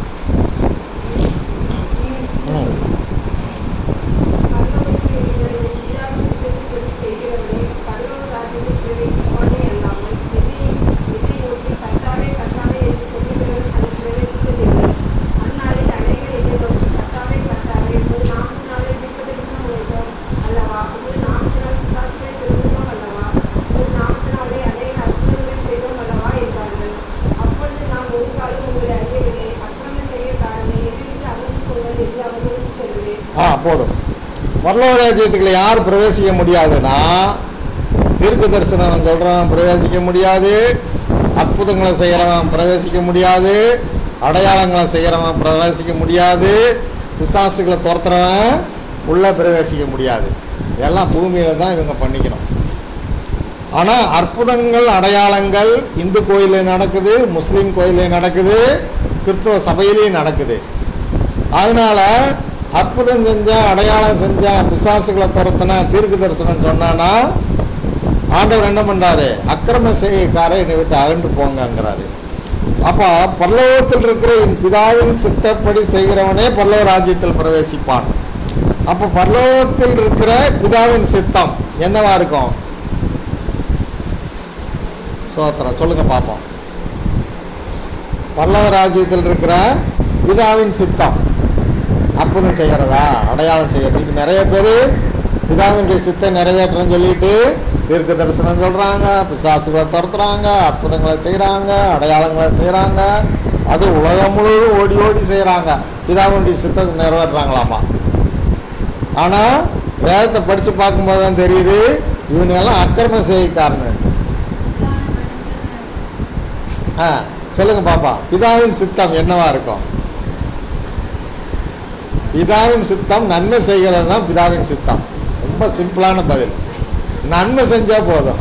ம் பரலோகத்தில் இருக்கிற என் பிதாவின் சித்தத்தின்படி செய்கிறவனே பரலோக ராஜ்யத்தில் பிரவேசிப்பானே அல்லாமல் என்னை என்னை நோக்கி கர்த்தாவே கர்த்தாவே என்று சொல்லுகிறவன் அதில் பிரவேசிப்பதில்லை அந்நாளில் அநேகர் என்னை நோக்கி கர்த்தாவே கர்த்தாவே உமது நாமத்தினாலே தீர்க்கதரிசனம் உரைத்தோம் அல்லவா உமது நாமத்தினால் பிசாசுகளை திரும்பினோம் அல்லவா உமது நாமத்தினாலே அநேக அற்புதங்களை செய்தோம் அல்லவா என்றார்கள் அப்பொழுது நாம் ஒரு காலம் உங்களை அறியவில்லை அக்கிரம செய்யக்காரனை என்னை விட்டு அகன்று போங்கள் என்று அவர்களுக்கு சொல்லுவேன் ஆ போதும் பரலோக ராஜ்யத்துக்குள்ள யார் பிரவேசிக்க முடியாதுன்னா தீர்க்க தரிசனம் சொல்கிறவன் பிரவேசிக்க முடியாது அற்புதங்களை செய்கிறவன் பிரவேசிக்க முடியாது அடையாளங்களை செய்கிறவன் பிரவேசிக்க முடியாது பிசாசுகளை துரத்துறவன் உள்ளே பிரவேசிக்க முடியாது எல்லாம் பூமியில் தான் இவங்க பண்ணிக்கணும் ஆனால் அற்புதங்கள் அடையாளங்கள் இந்து கோயிலில் நடக்குது முஸ்லீம் கோயிலில் நடக்குது கிறிஸ்தவ சபையிலையும் நடக்குது அதனால அற்புதம் செஞ்சேன் அடையாளம் செஞ்சேன் பிசாசுகளை துரத்தின தீர்க்க தரிசனம் சொன்னானா ஆண்டவர் என்ன பண்றாரு அக்கிரம செய்யக்கார என்னை விட்டு அகன்று போங்கங்கிறாரு அப்போ பரலோகத்தில் இருக்கிற என் பிதாவின் சித்தப்படி செய்கிறவனே பரலோக ராஜ்யத்தில் பிரவேசிப்பான் அப்போ பரலோகத்தில் இருக்கிற பிதாவின் சித்தம் என்னவா இருக்கும் சோத்திரம் சொல்லுங்க பார்ப்போம் பல்லவ ராஜ்யத்தில் இருக்கிற பிதாவின் சித்தம் அற்புதம் செய்கிறதா அடையாளம் செய்யறது இது நிறைய பேர் பிதாவினுடைய சித்தம் நிறைவேற்றன்னு சொல்லிட்டு தீர்க்க தரிசனம் சொல்கிறாங்க பிசாசுகளை துரத்துறாங்க அற்புதங்களை செய்கிறாங்க அடையாளங்களை செய்கிறாங்க அது உலகம் முழுவதும் ஓடி ஓடி செய்கிறாங்க பிதாவினுடைய சித்தத்தை நிறைவேற்றுறாங்களாமா ஆனால் வேதத்தை படித்து பார்க்கும்போது தான் தெரியுது இவனெல்லாம் அக்கிரம செய்யக்காரனு ஆ சொல்லுங்க பாப்பா பிதாவின் சித்தம் என்னவா இருக்கும் பிதாவின் சித்தம் நன்மை செய்கிறது தான் பிதாவின் சித்தம் ரொம்ப சிம்பிளான பதில் நன்மை செஞ்சா போதும்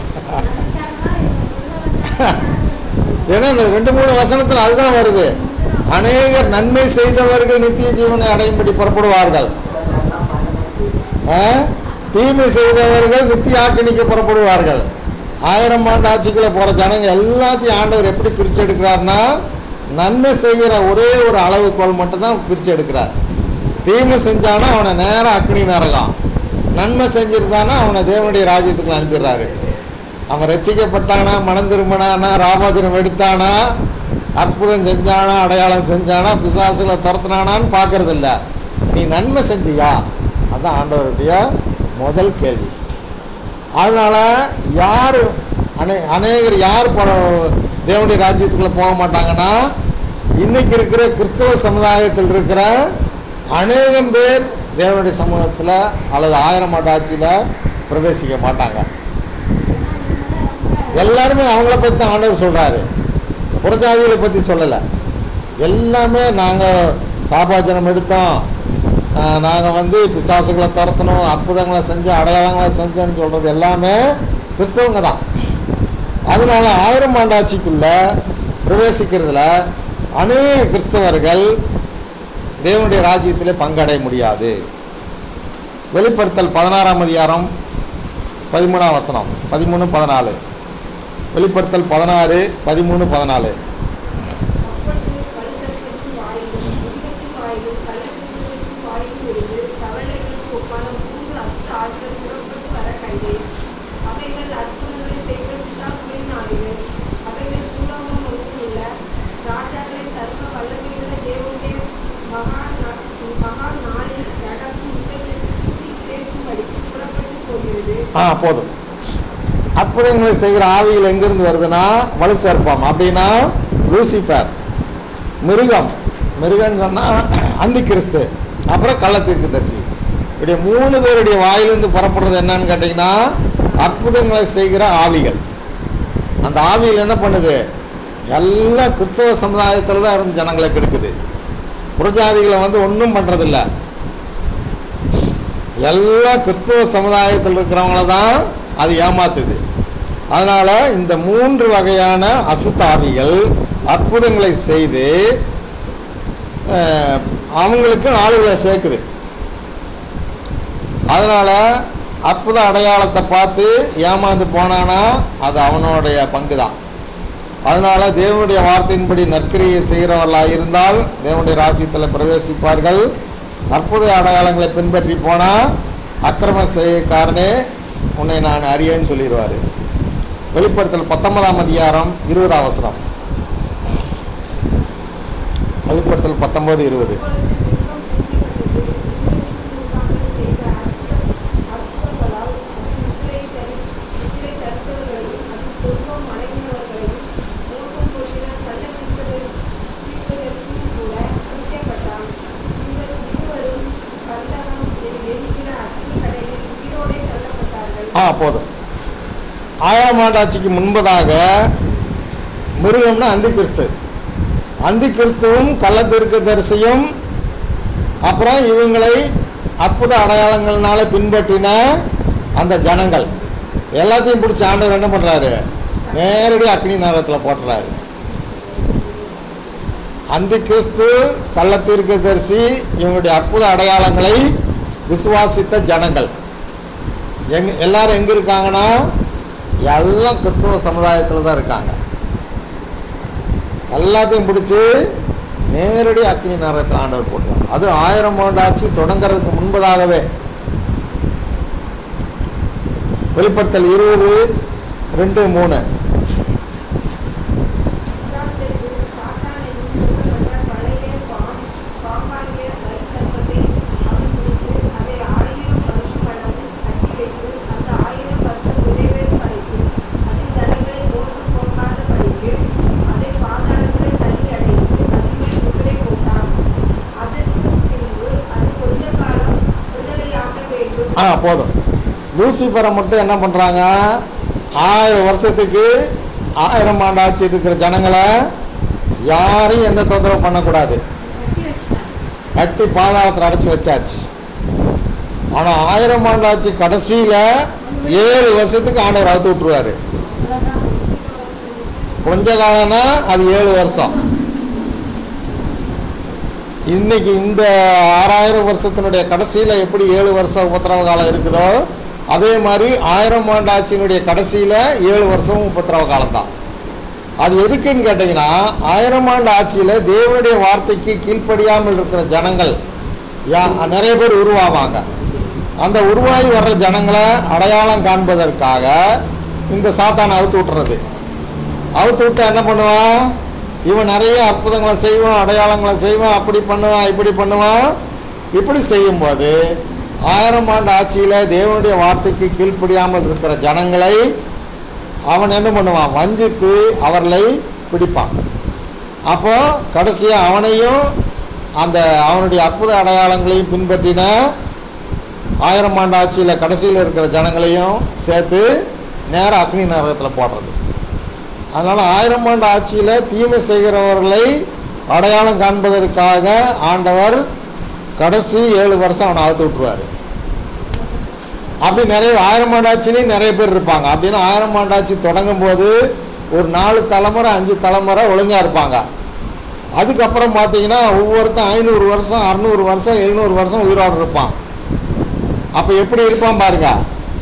ஏன்னா இந்த ரெண்டு மூணு வசனத்தில் அதுதான் வருது அநேகர் நன்மை செய்தவர்கள் நித்திய ஜீவனை அடையும்படி புறப்படுவார்கள் ஆ? தீமை செய்தவர்கள் நித்திய ஆக்கினிக்கு புறப்படுவார்கள் ஆயிரம் ஆண்டு ஆட்சிக்குள்ள போற ஜனங்க எல்லாத்தையும் ஆண்டவர் எப்படி பிரிச்சு எடுக்கிறார்னா நன்மை செய்கிற ஒரே ஒரு அளவுகோல் மட்டும்தான் பிரிச்சு எடுக்கிறார் தீமை செஞ்சானா அவனை நேரம் அக்னி நரகம் நன்மை செஞ்சிருந்தானா அவனை தேவனுடைய ராஜ்யத்துக்கு அனுப்பிடுறாரு அவன் ரட்சிக்கப்பட்டானா மனம் திரும்பினானா ராமோஜனம் எடுத்தானா அற்புதம் செஞ்சானா அடையாளம் செஞ்சானா பிசாசுகளை துரத்துனானான்னு பார்க்கறது இல்ல நீ நன்மை செஞ்சியா அதான் ஆண்டவருடைய முதல் கேள்வி அதனால யார் அநே அநேகர் யார் போற தேவனுடைய ராஜ்யத்துக்குள்ள போக மாட்டாங்கன்னா இன்னைக்கு இருக்கிற கிறிஸ்தவ சமுதாயத்தில் இருக்கிற அநேகம் பேர் தேவனுடைய சமூகத்தில் அல்லது ஆயிரம் ஆண்டு ஆட்சியில் பிரவேசிக்க மாட்டாங்க எல்லாருமே அவங்கள பற்றி தான் ஆண்டவர் சொல்கிறாரு புறஜாதிகளை பற்றி சொல்லலை எல்லாமே நாங்கள் பாபாஜனம் எடுத்தோம் நாங்கள் வந்து பிசாசுகளை துரத்தணும் அற்புதங்களை செஞ்சோம் அடையாளங்களை செஞ்சோம்னு சொல்கிறது எல்லாமே கிறிஸ்தவங்க தான் அதனால ஆயிரம் ஆண்டாட்சிக்குள்ள பிரவேசிக்கிறதுல அநேக கிறிஸ்தவர்கள் தேவனுடைய ராஜ்யத்திலே பங்கடைய முடியாது வெளிப்படுத்தல் பதினாறாம் அதிகாரம் பதிமூணாம் வசனம் பதிமூணு பதினாலு வெளிப்படுத்தல் பதினாறு பதிமூணு பதினாலு அப்பொழுது பரிசரத்தின் வாயிலும் உதிரத்தின் வாயிலும் கள்ளத்தின் வாயிலும் இருந்து தவளைகளுக்கு ஒப்பான மூன்று அஸ்த ஆட்கள் புறப்பட்டு வர கண்டேன் அவைகள் அற்புதங்களை செய்கிற பிசாசுகளின் ஆவிகள் அவைகள் பூலோகம் முழுவதும் உள்ள ராஜாக்களை சர்வ வல்லமையுள்ள தேவனுடைய மகா நா- மகா நாளில் நடக்கும் யுத்தத்திற்கு சேர்க்கும்படிக்கு புறப்பட்டு போகிறது ஆ போதும் அற்புதங்களை செய்கிற ஆவிகள் எங்கிருந்து வருதுன்னா வலு சர்ப்பம் அப்படின்னா லூசிஃபர் மிருகம் மிருகன்னு சொன்னால் அந்தி கிறிஸ்து அப்புறம் கள்ளத்தீர்க்கு தரிசி இப்படி மூணு பேருடைய வாயிலிருந்து புறப்படுறது என்னன்னு கேட்டிங்கன்னா அற்புதங்களை செய்கிற ஆவிகள் அந்த ஆவிகள் என்ன பண்ணுது எல்லாம் கிறிஸ்தவ சமுதாயத்தில் தான் இருந்து ஜனங்களை கெடுக்குது புறஜாதிகளை வந்து ஒன்றும் பண்ணுறதில்ல எல்லா கிறிஸ்துவ சமுதாயத்தில் இருக்கிறவங்கள தான் அது ஏமாத்துது அதனால் இந்த மூன்று வகையான அசுத்தாவிகள் அற்புதங்களை செய்து அஹ், அவங்களுக்கு ஆளுகளை சேர்க்குது அதனால் அற்புத அடையாளத்தை பார்த்து ஏமாந்து போனானா அது அவனுடைய பங்கு தான் அதனால் தேவனுடைய வார்த்தையின்படி நற்கிரியை செய்கிறவர்களாக இருந்தால் தேவனுடைய ராஜ்யத்தில் பிரவேசிப்பார்கள் அற்புத அடையாளங்களை பின்பற்றி போனால் அக்கிரம செய்யக்காரனே உன்னை நான் அறியேன்னு சொல்லிடுவார் வெளிப்படுத்தல் பத்தொன்பதாம் அதிகாரம் இருபது அவசரம் வெளிப்படுத்தல் பத்தொன்பது இருபது ஆ போதும் ஆயிரம் ஆண்டாட்சிக்கு முன்பதாக மிருகம்னா அந்தி கிறிஸ்து அந்தி கிறிஸ்துவும் கள்ளத்திற்கு தரிசியும் அப்புறம் இவங்களை அற்புத அடையாளங்கள்னால பின்பற்றின அந்த ஜனங்கள் எல்லாத்தையும் பிடிச்சி ஆண்டவர் என்ன பண்ணுறாரு நேரடி அக்னி நேரத்தில் போட்டுறாரு அந்தி கிறிஸ்து கள்ளத்திற்கு தரிசி இவங்களுடைய அற்புத அடையாளங்களை விசுவாசித்த ஜனங்கள் எங் எல்லாரும் எங்கே இருக்காங்கன்னா எல்லாம் கிறிஸ்தவ சமுதாயத்தில் தான் இருக்காங்க எல்லாத்தையும் பிடிச்சி நேரடி அக்னி நரகத்தில் ஆண்டவர் போட்டுருவாங்க அது ஆயிரம் ஆண்டு ஆட்சி தொடங்கிறதுக்கு முன்பதாகவே வெளிப்படுத்தல் இருபது ரெண்டு மூணு பிசாசென்று சாத்தான் என்று சொல்லப்பட்ட பழைய பாம் பாம்பாகிய வரிசர்ப்பத்தை அவன் பிடித்து அதை ஆயிரம் வருஷம் அளவு கட்டி வைத்து அந்த ஆயிரம் வருஷம் நிறைவேறும் வரைக்கும் அதில் ஜனங்களை மோசம் போக்காத படிக்கு அதை பாதாளங்களை தள்ளி அடைத்து அதின்மேல் முத்திரை போட்டான் அதற்கு பின்பு அது கொஞ்ச காலம் விடுதலையாக வேண்டும் ஆ போதும் லூசிஃபரை மட்டும் என்ன பண்ணுறாங்க ஆயிரம் வருஷத்துக்கு ஆயிரம் ஆண்டாச்சு இருக்கிற ஜனங்களை யாரையும் எந்த தொந்தரவு பண்ணக்கூடாது கட்டி வச்சுட்டாங்க கட்டி பாதாளத்தில் அடைச்சி வச்சாச்சு ஆனால் ஆயிரம் ஆண்டாச்சு கடைசியில் ஏழு வருஷத்துக்கு ஆண்டவர் அவுத்து விட்டுருவாரு அவ்வளோதான் கொஞ்ச காலம்னா அது ஏழு வருஷம் இன்னைக்கு இந்த ஆறாயிரம் வருஷத்தினுடைய கடைசியில் எப்படி ஏழு வருஷம் உபத்திரவ காலம் இருக்குதோ அதே மாதிரி ஆயிரம் ஆண்டு ஆட்சியினுடைய கடைசியில் ஏழு வருஷம் உபத்திரவ காலம்தான் அது எதுக்குன்னு கேட்டிங்கன்னா ஆயிரம் ஆண்டு ஆட்சியில் தேவனுடைய வார்த்தைக்கு கீழ்ப்படியாமல் இருக்கிற ஜனங்கள் யா நிறைய பேர் உருவாவாங்க அந்த உருவாகி வர்ற ஜனங்களை அடையாளம் காண்பதற்காக இந்த சாத்தானை அவுத்து விட்டுறது அவுத்து விட்டா என்ன பண்ணுவான் இவன் நிறைய அற்புதங்களை செய்வான் அடையாளங்களை செய்வான் அப்படி பண்ணுவான் இப்படி பண்ணுவான் இப்படி செய்யும்போது ஆயிரம் ஆண்டு ஆட்சியில் தேவனுடைய வார்த்தைக்கு கீழ்ப்படியாமல் இருக்கிற ஜனங்களை அவன் என்ன பண்ணுவான் வஞ்சித்து அவர்களை பிடிப்பான் அப்போ கடைசியாக அவனையும் அந்த அவனுடைய அற்புத அடையாளங்களையும் பின்பற்றின ஆயிரம் ஆண்டு ஆட்சியில் கடைசியில் இருக்கிற ஜனங்களையும் சேர்த்து நேராக அக்னி நரகத்தில் போடுறது அதனால் ஆயிரம் ஆண்டு ஆட்சியில் தீமை செய்கிறவர்களை அடையாளம் காண்பதற்காக ஆண்டவர் கடைசி ஏழு வருஷம் அவனை அவுத்து விட்டுருவார் அப்படி நிறைய ஆயிரம் ஆண்டு ஆட்சிலையும் நிறைய பேர் இருப்பாங்க அப்படின்னு ஆயிரம் ஆண்டு ஆட்சி தொடங்கும் போது ஒரு நாலு தலைமுறை அஞ்சு தலைமுறை ஒழுங்காக இருப்பாங்க அதுக்கப்புறம் பார்த்தீங்கன்னா ஒவ்வொருத்தன் ஐநூறு வருஷம் அறநூறு வருஷம் எழுநூறு வருஷம் உயிரோடு இருப்பான் அப்போ எப்படி இருப்பான் பாருங்க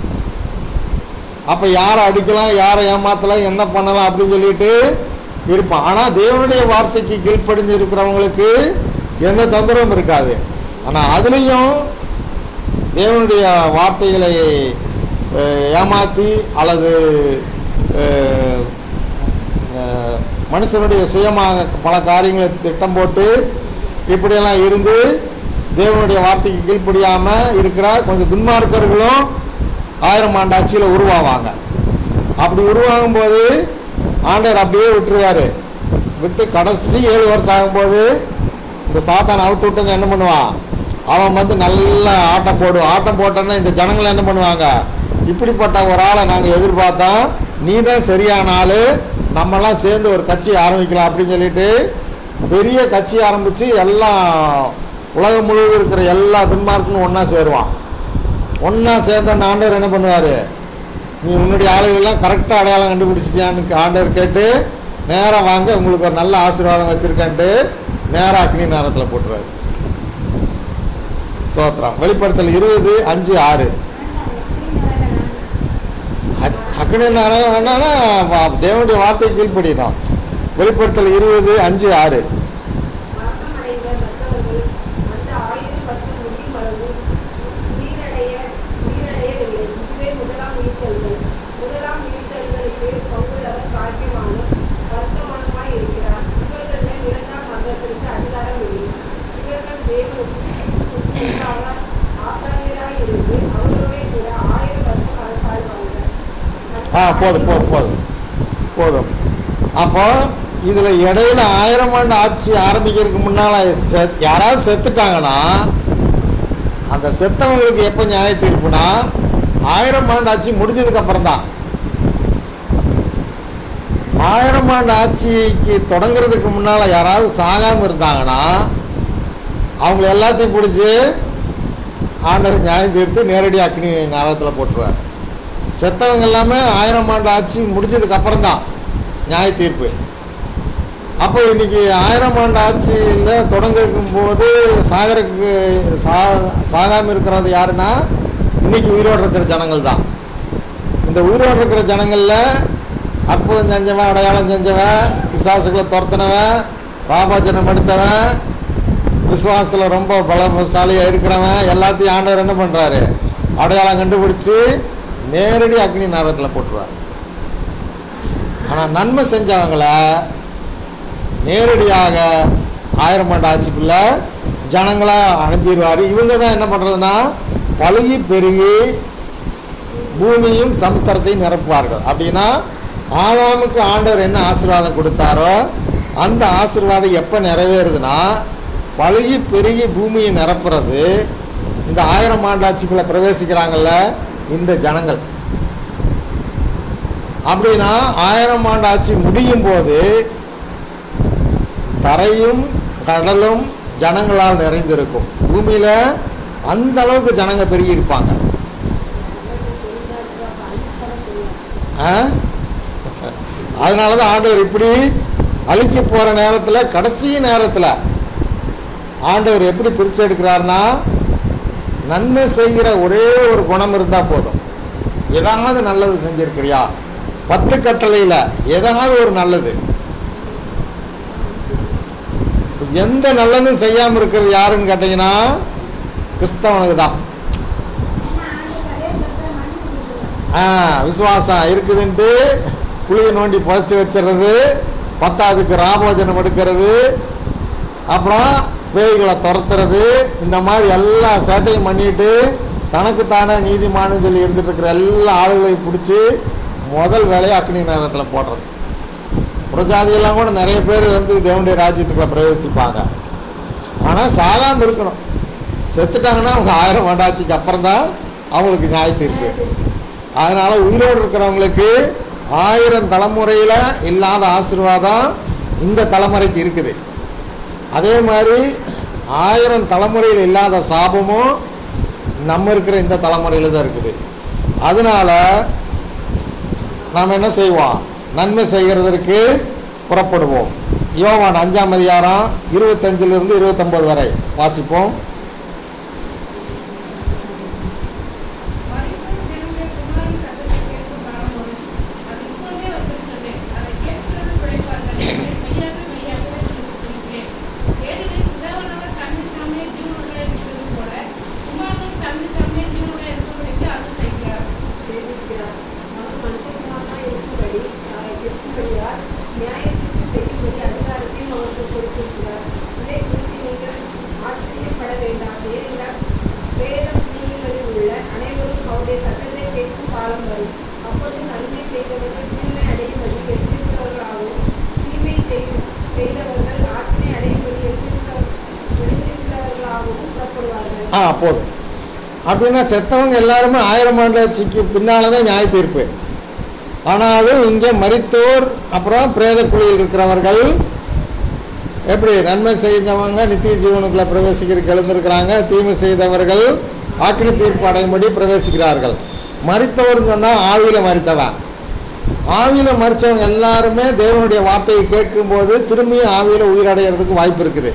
அப்போ யாரை அடிக்கலாம் யாரை ஏமாத்தலாம் என்ன பண்ணலாம் அப்படின்னு சொல்லிட்டு இருப்பான் ஆனால் தேவனுடைய வார்த்தைக்கு கீழ்ப்படிஞ்சு இருக்கிறவங்களுக்கு எந்த தொந்தரவும் இருக்காது ஆனால் அதுலேயும் தேவனுடைய வார்த்தைகளை அஹ், ஏமாத்தி அல்லது அஹ், அஹ், மனுஷனுடைய சுயமாக பல காரியங்களை திட்டம் போட்டு இப்படியெல்லாம் இருந்து தேவனுடைய வார்த்தைக்கு கீழ்ப்படியாமல் இருக்கிற கொஞ்சம் துன்மார்க்கர்களும் ஆயிரம் ஆண்டு ஆட்சியில் உருவாவாங்க அப்படி உருவாகும் போது ஆண்டவர் அப்படியே விட்டுருவாரு விட்டு கடைசி ஏழு வருஷம் ஆகும்போது இந்த சாத்தான் அவுத்து விட்டுன்னு என்ன பண்ணுவான் அவன் வந்து நல்லா ஆட்டம் போடுவான் ஆட்டம் போட்டோன்னா இந்த ஜனங்களை என்ன பண்ணுவாங்க இப்படிப்பட்ட ஒரு ஆளை நாங்கள் எதிர்பார்த்தோம் நீ தான் சரியான ஆள் நம்மெல்லாம் சேர்ந்து ஒரு கட்சி ஆரம்பிக்கலாம் அப்படின்னு சொல்லிட்டு பெரிய கட்சி ஆரம்பித்து எல்லாம் உலகம் முழுவதும் இருக்கிற எல்லா துன்மார்க்கனும் ஒன்றா சேருவான் ஒன்றா சேர்ந்த ஆண்டவர் என்ன பண்ணுவார் நீ உன்னுடைய ஆளுகளெல்லாம் கரெக்டாக அடையாளம் கண்டுபிடிச்சிட்டியான்னு ஆண்டவர் கேட்டு நேராக வாங்க உங்களுக்கு ஒரு நல்ல ஆசீர்வாதம் வச்சுருக்கேன்ட்டு நேராக அக்னி நேரத்தில் போட்டுருவாரு சோத்திரம் வெளிப்படுத்தல் இருபது அஞ்சு ஆறு அக்- அக்னி நேரம் வேணான்னா வா- தேவனுடைய வார்த்தை கீழ்ப்படியணும் வெளிப்படுத்தல் இருபது அஞ்சு ஆறு மரணமடைந்த மற்றவர்கள் அந்த ஆயிரம் வருஷம் முடியும் அளவு உயிரடைய உயிரடையவில்லை இதுவே முதலாம் உயிர்த்தல்கள் முதலாம் உயிர்த்தல்களுக்கு பங்குள்ளவர் பாக்கியமானும் வருத்தமானுமாய் இருக்கிறார் இவர்கள் மேல் இரண்டாம் மரணத்திற்கு அதிகாரம் இல்லை இவர்கள் தேவனுக்கு முன்பாக ஆசாரியராய் இருந்து அவர்களோடே கூட ஆயிரம் வருஷம் அரசாழ்வாங்க ஆ போதும் போதும் போதும் போதும் அப்போ இதில் இடையில ஆயிரம் ஆண்டு ஆட்சி ஆரம்பிக்கிறதுக்கு முன்னால் செத் யாராவது செத்துட்டாங்கன்னா அந்த செத்தவங்களுக்கு எப்போ நியாய தீர்ப்புனா ஆயிரம் ஆண்டு ஆட்சி முடிஞ்சதுக்கு அப்புறம் தான் ஆயிரம் ஆண்டு ஆட்சிக்கு தொடங்குறதுக்கு முன்னால் யாராவது சாகாமல் இருந்தாங்கன்னா அவங்கள எல்லாத்தையும் பிடிச்சி ஆண்டவர் நியாயம் தீர்த்து நேரடி அக்னி நரகத்தில் போட்டுருவார் செத்தவங்க எல்லாமே ஆயிரம் ஆண்டு ஆட்சி முடிஞ்சதுக்கு அப்புறம் தான் நியாய தீர்ப்பு அப்போ இன்னைக்கு ஆயிரம் ஆண்டு ஆட்சியில் தொடங்கிருக்கும் போது சாகருக்கு சா சாகாமல் இருக்கிறது யாருன்னா இன்னைக்கு உயிரோடு இருக்கிற ஜனங்கள் தான் இந்த உயிரோடு இருக்கிற ஜனங்களில் அற்புதம் செஞ்சவன் அடையாளம் செஞ்சவன் பிசாசுகளை துரத்தினவன் பாபாஜனம் எடுத்தவன் விசுவாசத்தில் ரொம்ப பலசாலியாக இருக்கிறவன் எல்லாத்தையும் ஆண்டவர் என்ன பண்ணுறாரு அடையாளம் கண்டுபிடிச்சி நேரடி அக்னி நரகத்தில் போட்டுருவார் ஆனால் நன்மை செஞ்சவங்கள நேரடியாக ஆயிரம் ஆண்டு ஆட்சிக்குள்ள ஜனங்களா அனுப்பிடுவார் இவங்க தான் என்ன பண்ணுறதுன்னா பழுகி பெருகி பூமியும் சமுத்திரத்தையும் நிரப்புவார்கள் அப்படின்னா ஆதாமுக்கு ஆண்டவர் என்ன ஆசீர்வாதம் கொடுத்தாரோ அந்த ஆசீர்வாதம் எப்போ நிறைவேறுதுன்னா பழுகி பெருகி பூமியை நிரப்புறது இந்த ஆயிரம் ஆண்டாட்சிக்குள்ளே பிரவேசிக்கிறாங்கல்ல இந்த ஜனங்கள் அப்படின்னா ஆயிரம் ஆண்டு ஆட்சி முடியும் போது தரையும் கடலும் ஜனங்களால் நிறைந்திருக்கும் பூமியில் அந்த அளவுக்கு ஜனங்க பெருகி இருப்பாங்க ஆ? அதனால தான் ஆண்டவர் இப்படி அழிக்க போகிற நேரத்தில் கடைசி நேரத்தில் ஆண்டவர் எப்படி பிரித்து எடுக்கிறாருன்னா நன்மை செய்கிற ஒரே ஒரு குணம் இருந்தால் போதும் ஏதாவது நல்லது செஞ்சிருக்கிறியா பத்து கட்டளையில் ஏதாவது ஒரு நல்லது எந்த நல்லதும் செய்யாமல் இருக்கிறது யாருன்னு கேட்டிங்கன்னா கிறிஸ்தவனுக்கு தான் ஏன்னா ஆண்டவர் அதே சொல்ற மண்ணு கொடுக்குறார். ஆ விசுவாசம் இருக்குதுன்ட்டு குழியை நோண்டி புதைச்சி வச்சிடுறது பத்தாவதுக்கு ராபோஜனம் எடுக்கிறது அப்புறம் பேய்களை துரத்துறது இந்த மாதிரி எல்லா சேட்டையும் பண்ணிட்டு தனக்குத்தானே நீதிமான்னு சொல்லி இருந்துட்டு இருக்கிற எல்லா ஆளுகளையும் பிடிச்சி முதல் வேலையை அக்னி நேரத்தில் போடுறது புறஜாதியெல்லாம் கூட நிறைய பேர் வந்து தேவனுடைய ராஜ்யத்துக்குள்ள பிரவேசிப்பாங்க ஆனால் சாதாரண இருக்கணும் செத்துட்டாங்கன்னா அவங்க ஆயிரம் ஆண்டாட்சிக்கு அப்புறம் தான் அவங்களுக்கு நியாய தீர்ப்பு அதனால் உயிரோடு இருக்கிறவங்களுக்கு ஆயிரம் தலைமுறையில் இல்லாத ஆசீர்வாதம் இந்த தலைமுறைக்கு இருக்குது அதே மாதிரி ஆயிரம் தலைமுறையில் இல்லாத சாபமும் நம்ம இருக்கிற இந்த தலைமுறையில் தான் இருக்குது அதனால் நாம் என்ன செய்வோம் நன்மை செய்கிறதற்கு புறப்படுவோம் யோவான் அஞ்சாம் அதிகாரம் இருபத்தஞ்சிலிருந்து இருபத்தொம்பது வரை வாசிப்போம் மரித்தோர் தேவனுடைய குமாரன் சத்தத்தை கேட்கும் காலம் வரும். அது இப்பொழுதே வந்திருக்கிறது. அதை கேட்கிறவர்கள் பிழைப்பார்கள். இதை மெய்யாக மெய்யாகவே உங்களுக்கு சொல்கிறேன். ஏனெனில் பிதாவானவர் தம்மைத்தாமே ஜீவனுள்ளே இருக்கிறது போல, குமாரனும் தம்மைத்தாமே ஜீவனுள்ளே இருக்கும்படிக்கு அருள் செய்கிறார். செய்திருக்கிறார் அவர் மனுஷகுமாரனாய் இருக்கும்படி ஆஹ், இருக்கும்படியால் நியாயத்திற்கு செய்யும்படி அதிகாரத்தையும் அவருக்கு கொடுத்திருக்கிறார் இதை குறித்து நீங்கள் ஆச்சரியப்பட வேண்டாம் ஏனென்றால் வேதம் நீங்களில் உள்ள அனைவரும் அவருடைய சத்தத்தை கேட்கும் காலம் வரும் அப்பொழுது நன்மை செய்தவர்கள் தீமை அடையும்படி எழுந்திருக்கிறவர்களாகவும் தீமை செய்- செய்தவர்கள் ஆற்றினை அடையும்படி எழுந்திருக்க எழுந்திருக்கிறவர்களாகவும் புறப்படுவார்கள் ஆ போதும் அப்படின்னா செத்தவங்க எல்லாருமே ஆயிரம் ஆண்டாட்சிக்கு பின்னால் தான் நியாய தீர்ப்பு ஆனாலும் இங்கே மரித்தோர் அப்புறம் பிரேத குழியில் இருக்கிறவர்கள் எப்படி நன்மை செஞ்சவங்க நித்திய ஜீவனுக்குள்ள பிரவேசிக்கிறதுக்கு எழுந்திருக்கிறாங்க தீமை செய்தவர்கள் ஆக்கினி தீர்ப்பு அடையும்படி பிரவேசிக்கிறார்கள் மரித்தவர்னு சொன்னால் ஆவியில் மறித்தவன் ஆவியில் மறித்தவங்க எல்லாருமே தேவனுடைய வார்த்தையை கேட்கும்போது திரும்பி ஆவியில் உயிரடைகிறதுக்கு வாய்ப்பு இருக்குது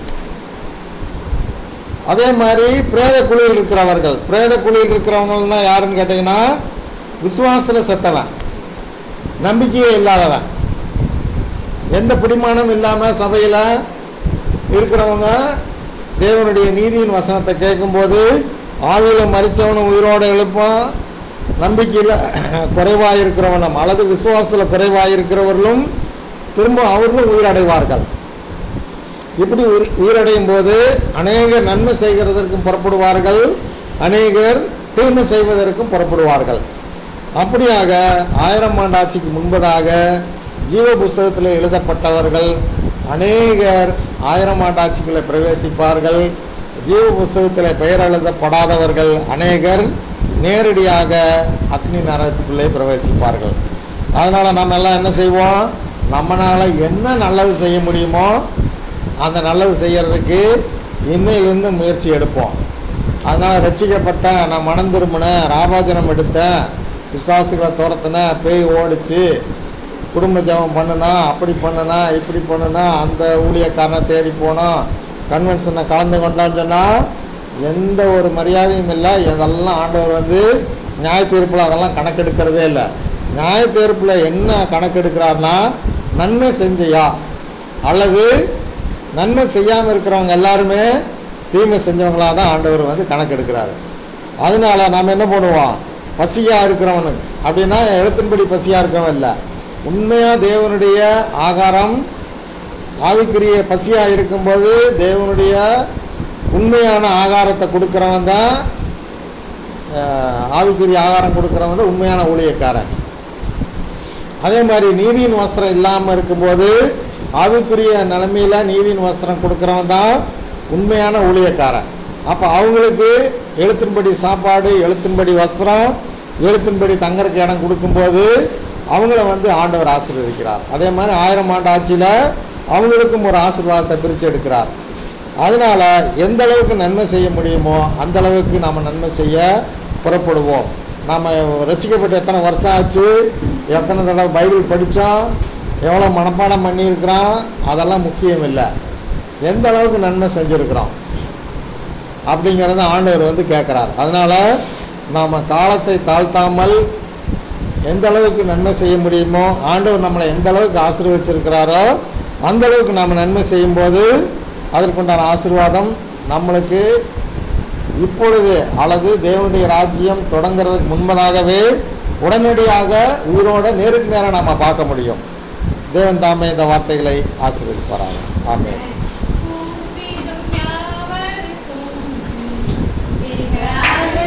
அதே மாதிரி பிரேத குழியில் இருக்கிறவர்கள் பிரேத குழியில் இருக்கிறவங்கன்னா யாருன்னு கேட்டிங்கன்னா விசுவாசத்தில் செத்தவன் நம்பிக்கையே இல்லாதவன் எந்த பிடிமானம் இல்லாமல் சபையில் இருக்கிறவங்க தேவனுடைய நீதியின் வசனத்தை கேட்கும்போது ஆவியில் மறித்தவனும் உயிரோடு எழுப்பான் நம்பிக்கையில் குறைவாக இருக்கிறவனும் அல்லது விசுவாசத்தில் குறைவாக இருக்கிறவர்களும் திரும்ப அவர்களும் உயிரடைவார்கள் இப்படி உயிர் உயிரடையும் போது அநேகர் நன்மை செய்கிறதற்கும் புறப்படுவார்கள் அநேகர் தீமை செய்வதற்கும் புறப்படுவார்கள் அப்படியாக ஆயிரம் ஆண்டு ஆட்சிக்கு முன்பதாக ஜீவ புஸ்தகத்தில் எழுதப்பட்டவர்கள் அநேகர் ஆயிரம் ஆண்டு ஆட்சிக்குள்ளே பிரவேசிப்பார்கள் ஜீவ புஸ்தகத்தில் பெயர் எழுதப்படாதவர்கள் அநேகர் நேரடியாக அக்னி நரகத்துக்குள்ளே பிரவேசிப்பார்கள் அதனால் நம்ம எல்லாம் என்ன செய்வோம் நம்மளால் என்ன நல்லது செய்ய முடியுமோ அந்த நல்லது செய்யறதுக்கு இன்னையிலிருந்து முயற்சி எடுப்போம் அதனால் ரட்சிக்கப்பட்டேன் நான் மனம் திரும்பினேன் ராபாஜனம் எடுத்தேன் விசுவாசிகளை துரத்துனேன் பேய் ஓடிச்சு குடும்ப ஜெபம் பண்ணுனா அப்படி பண்ணுனா இப்படி பண்ணுனா அந்த ஊழியக்காரனை தேடி போனோம் கன்வென்ஷனை கலந்து கொண்டான்னு சொன்னால் எந்த ஒரு மரியாதையும் இல்லை இதெல்லாம் ஆண்டவர் வந்து நியாய தீர்ப்பில் அதெல்லாம் கணக்கெடுக்கிறதே இல்லை நியாய தீர்ப்பில் என்ன கணக்கெடுக்கிறார்னா நன்மை செஞ்சையா அல்லது நன்மை செய்யாமல் இருக்கிறவங்க எல்லாருமே தீமை செஞ்சவங்களாக தான் ஆண்டவர் வந்து கணக்கெடுக்கிறாரு அதனால நாம் என்ன பண்ணுவோம் பசியாக இருக்கிறவனுக்கு அப்படின்னா எழுத்தின்படி பசியாக இருக்கிறவன் இல்லை உண்மையாக தேவனுடைய ஆகாரம் ஆவிக்குரிய பசியாக இருக்கும்போது தேவனுடைய உண்மையான ஆகாரத்தை கொடுக்குறவன் தான் அஹ், ஆவிக்குரிய ஆகாரம் கொடுக்குறவன் தான் உண்மையான ஊழியக்காரன் அதே மாதிரி நீதியின் வஸ்திரம் இல்லாமல் இருக்கும்போது ஆவிக்குரிய நிலைமையில் நீதியின் வஸ்திரம் கொடுக்குறவன் தான் உண்மையான ஊழியக்காரன் அப்போ அவங்களுக்கு எழுத்தின்படி சாப்பாடு எழுத்தின்படி வஸ்திரம் எழுத்தின்படி தங்கறக்கு இடம் கொடுக்கும்போது அவங்கள வந்து ஆண்டவர் ஆசீர்வதிக்கிறார் அதே மாதிரி ஆயிரம் ஆண்டு ஆட்சியில் அவங்களுக்கும் ஒரு ஆசீர்வாதத்தை பிரித்து எடுக்கிறார் அதனால் எந்த அளவுக்கு நன்மை செய்ய முடியுமோ அந்த அளவுக்கு நாம் நன்மை செய்ய புறப்படுவோம் நாம் ரசிக்கப்பட்டு எத்தனை வருஷம் ஆச்சு எத்தனை தடவை பைபிள் படித்தோம் எவ்வளோ மனப்பாடம் பண்ணியிருக்கிறோம் அதெல்லாம் முக்கியம் இல்லை எந்த அளவுக்கு நன்மை செஞ்சுருக்கிறோம் அப்படிங்கிறத ஆண்டவர் வந்து கேட்குறார் அதனால் நாம் காலத்தை தாழ்த்தாமல் எந்த அளவுக்கு நன்மை செய்ய முடியுமோ ஆண்டவர் நம்மளை எந்த அளவுக்கு ஆசீர்வச்சிருக்கிறாரோ அந்த அளவுக்கு நாம் நன்மை செய்யும்போது அதற்குண்டான ஆசீர்வாதம் நம்மளுக்கு இப்பொழுது அல்லது தேவனுடைய ராஜ்யம் தொடங்குறதுக்கு முன்பதாகவே உடனடியாக உயிரோட நேருக்கு நேரம் நாம் பார்க்க முடியும் தேவன் தாமே இந்த வார்த்தைகளை ஆசீர்வதிப்பாராங்க ஆமென்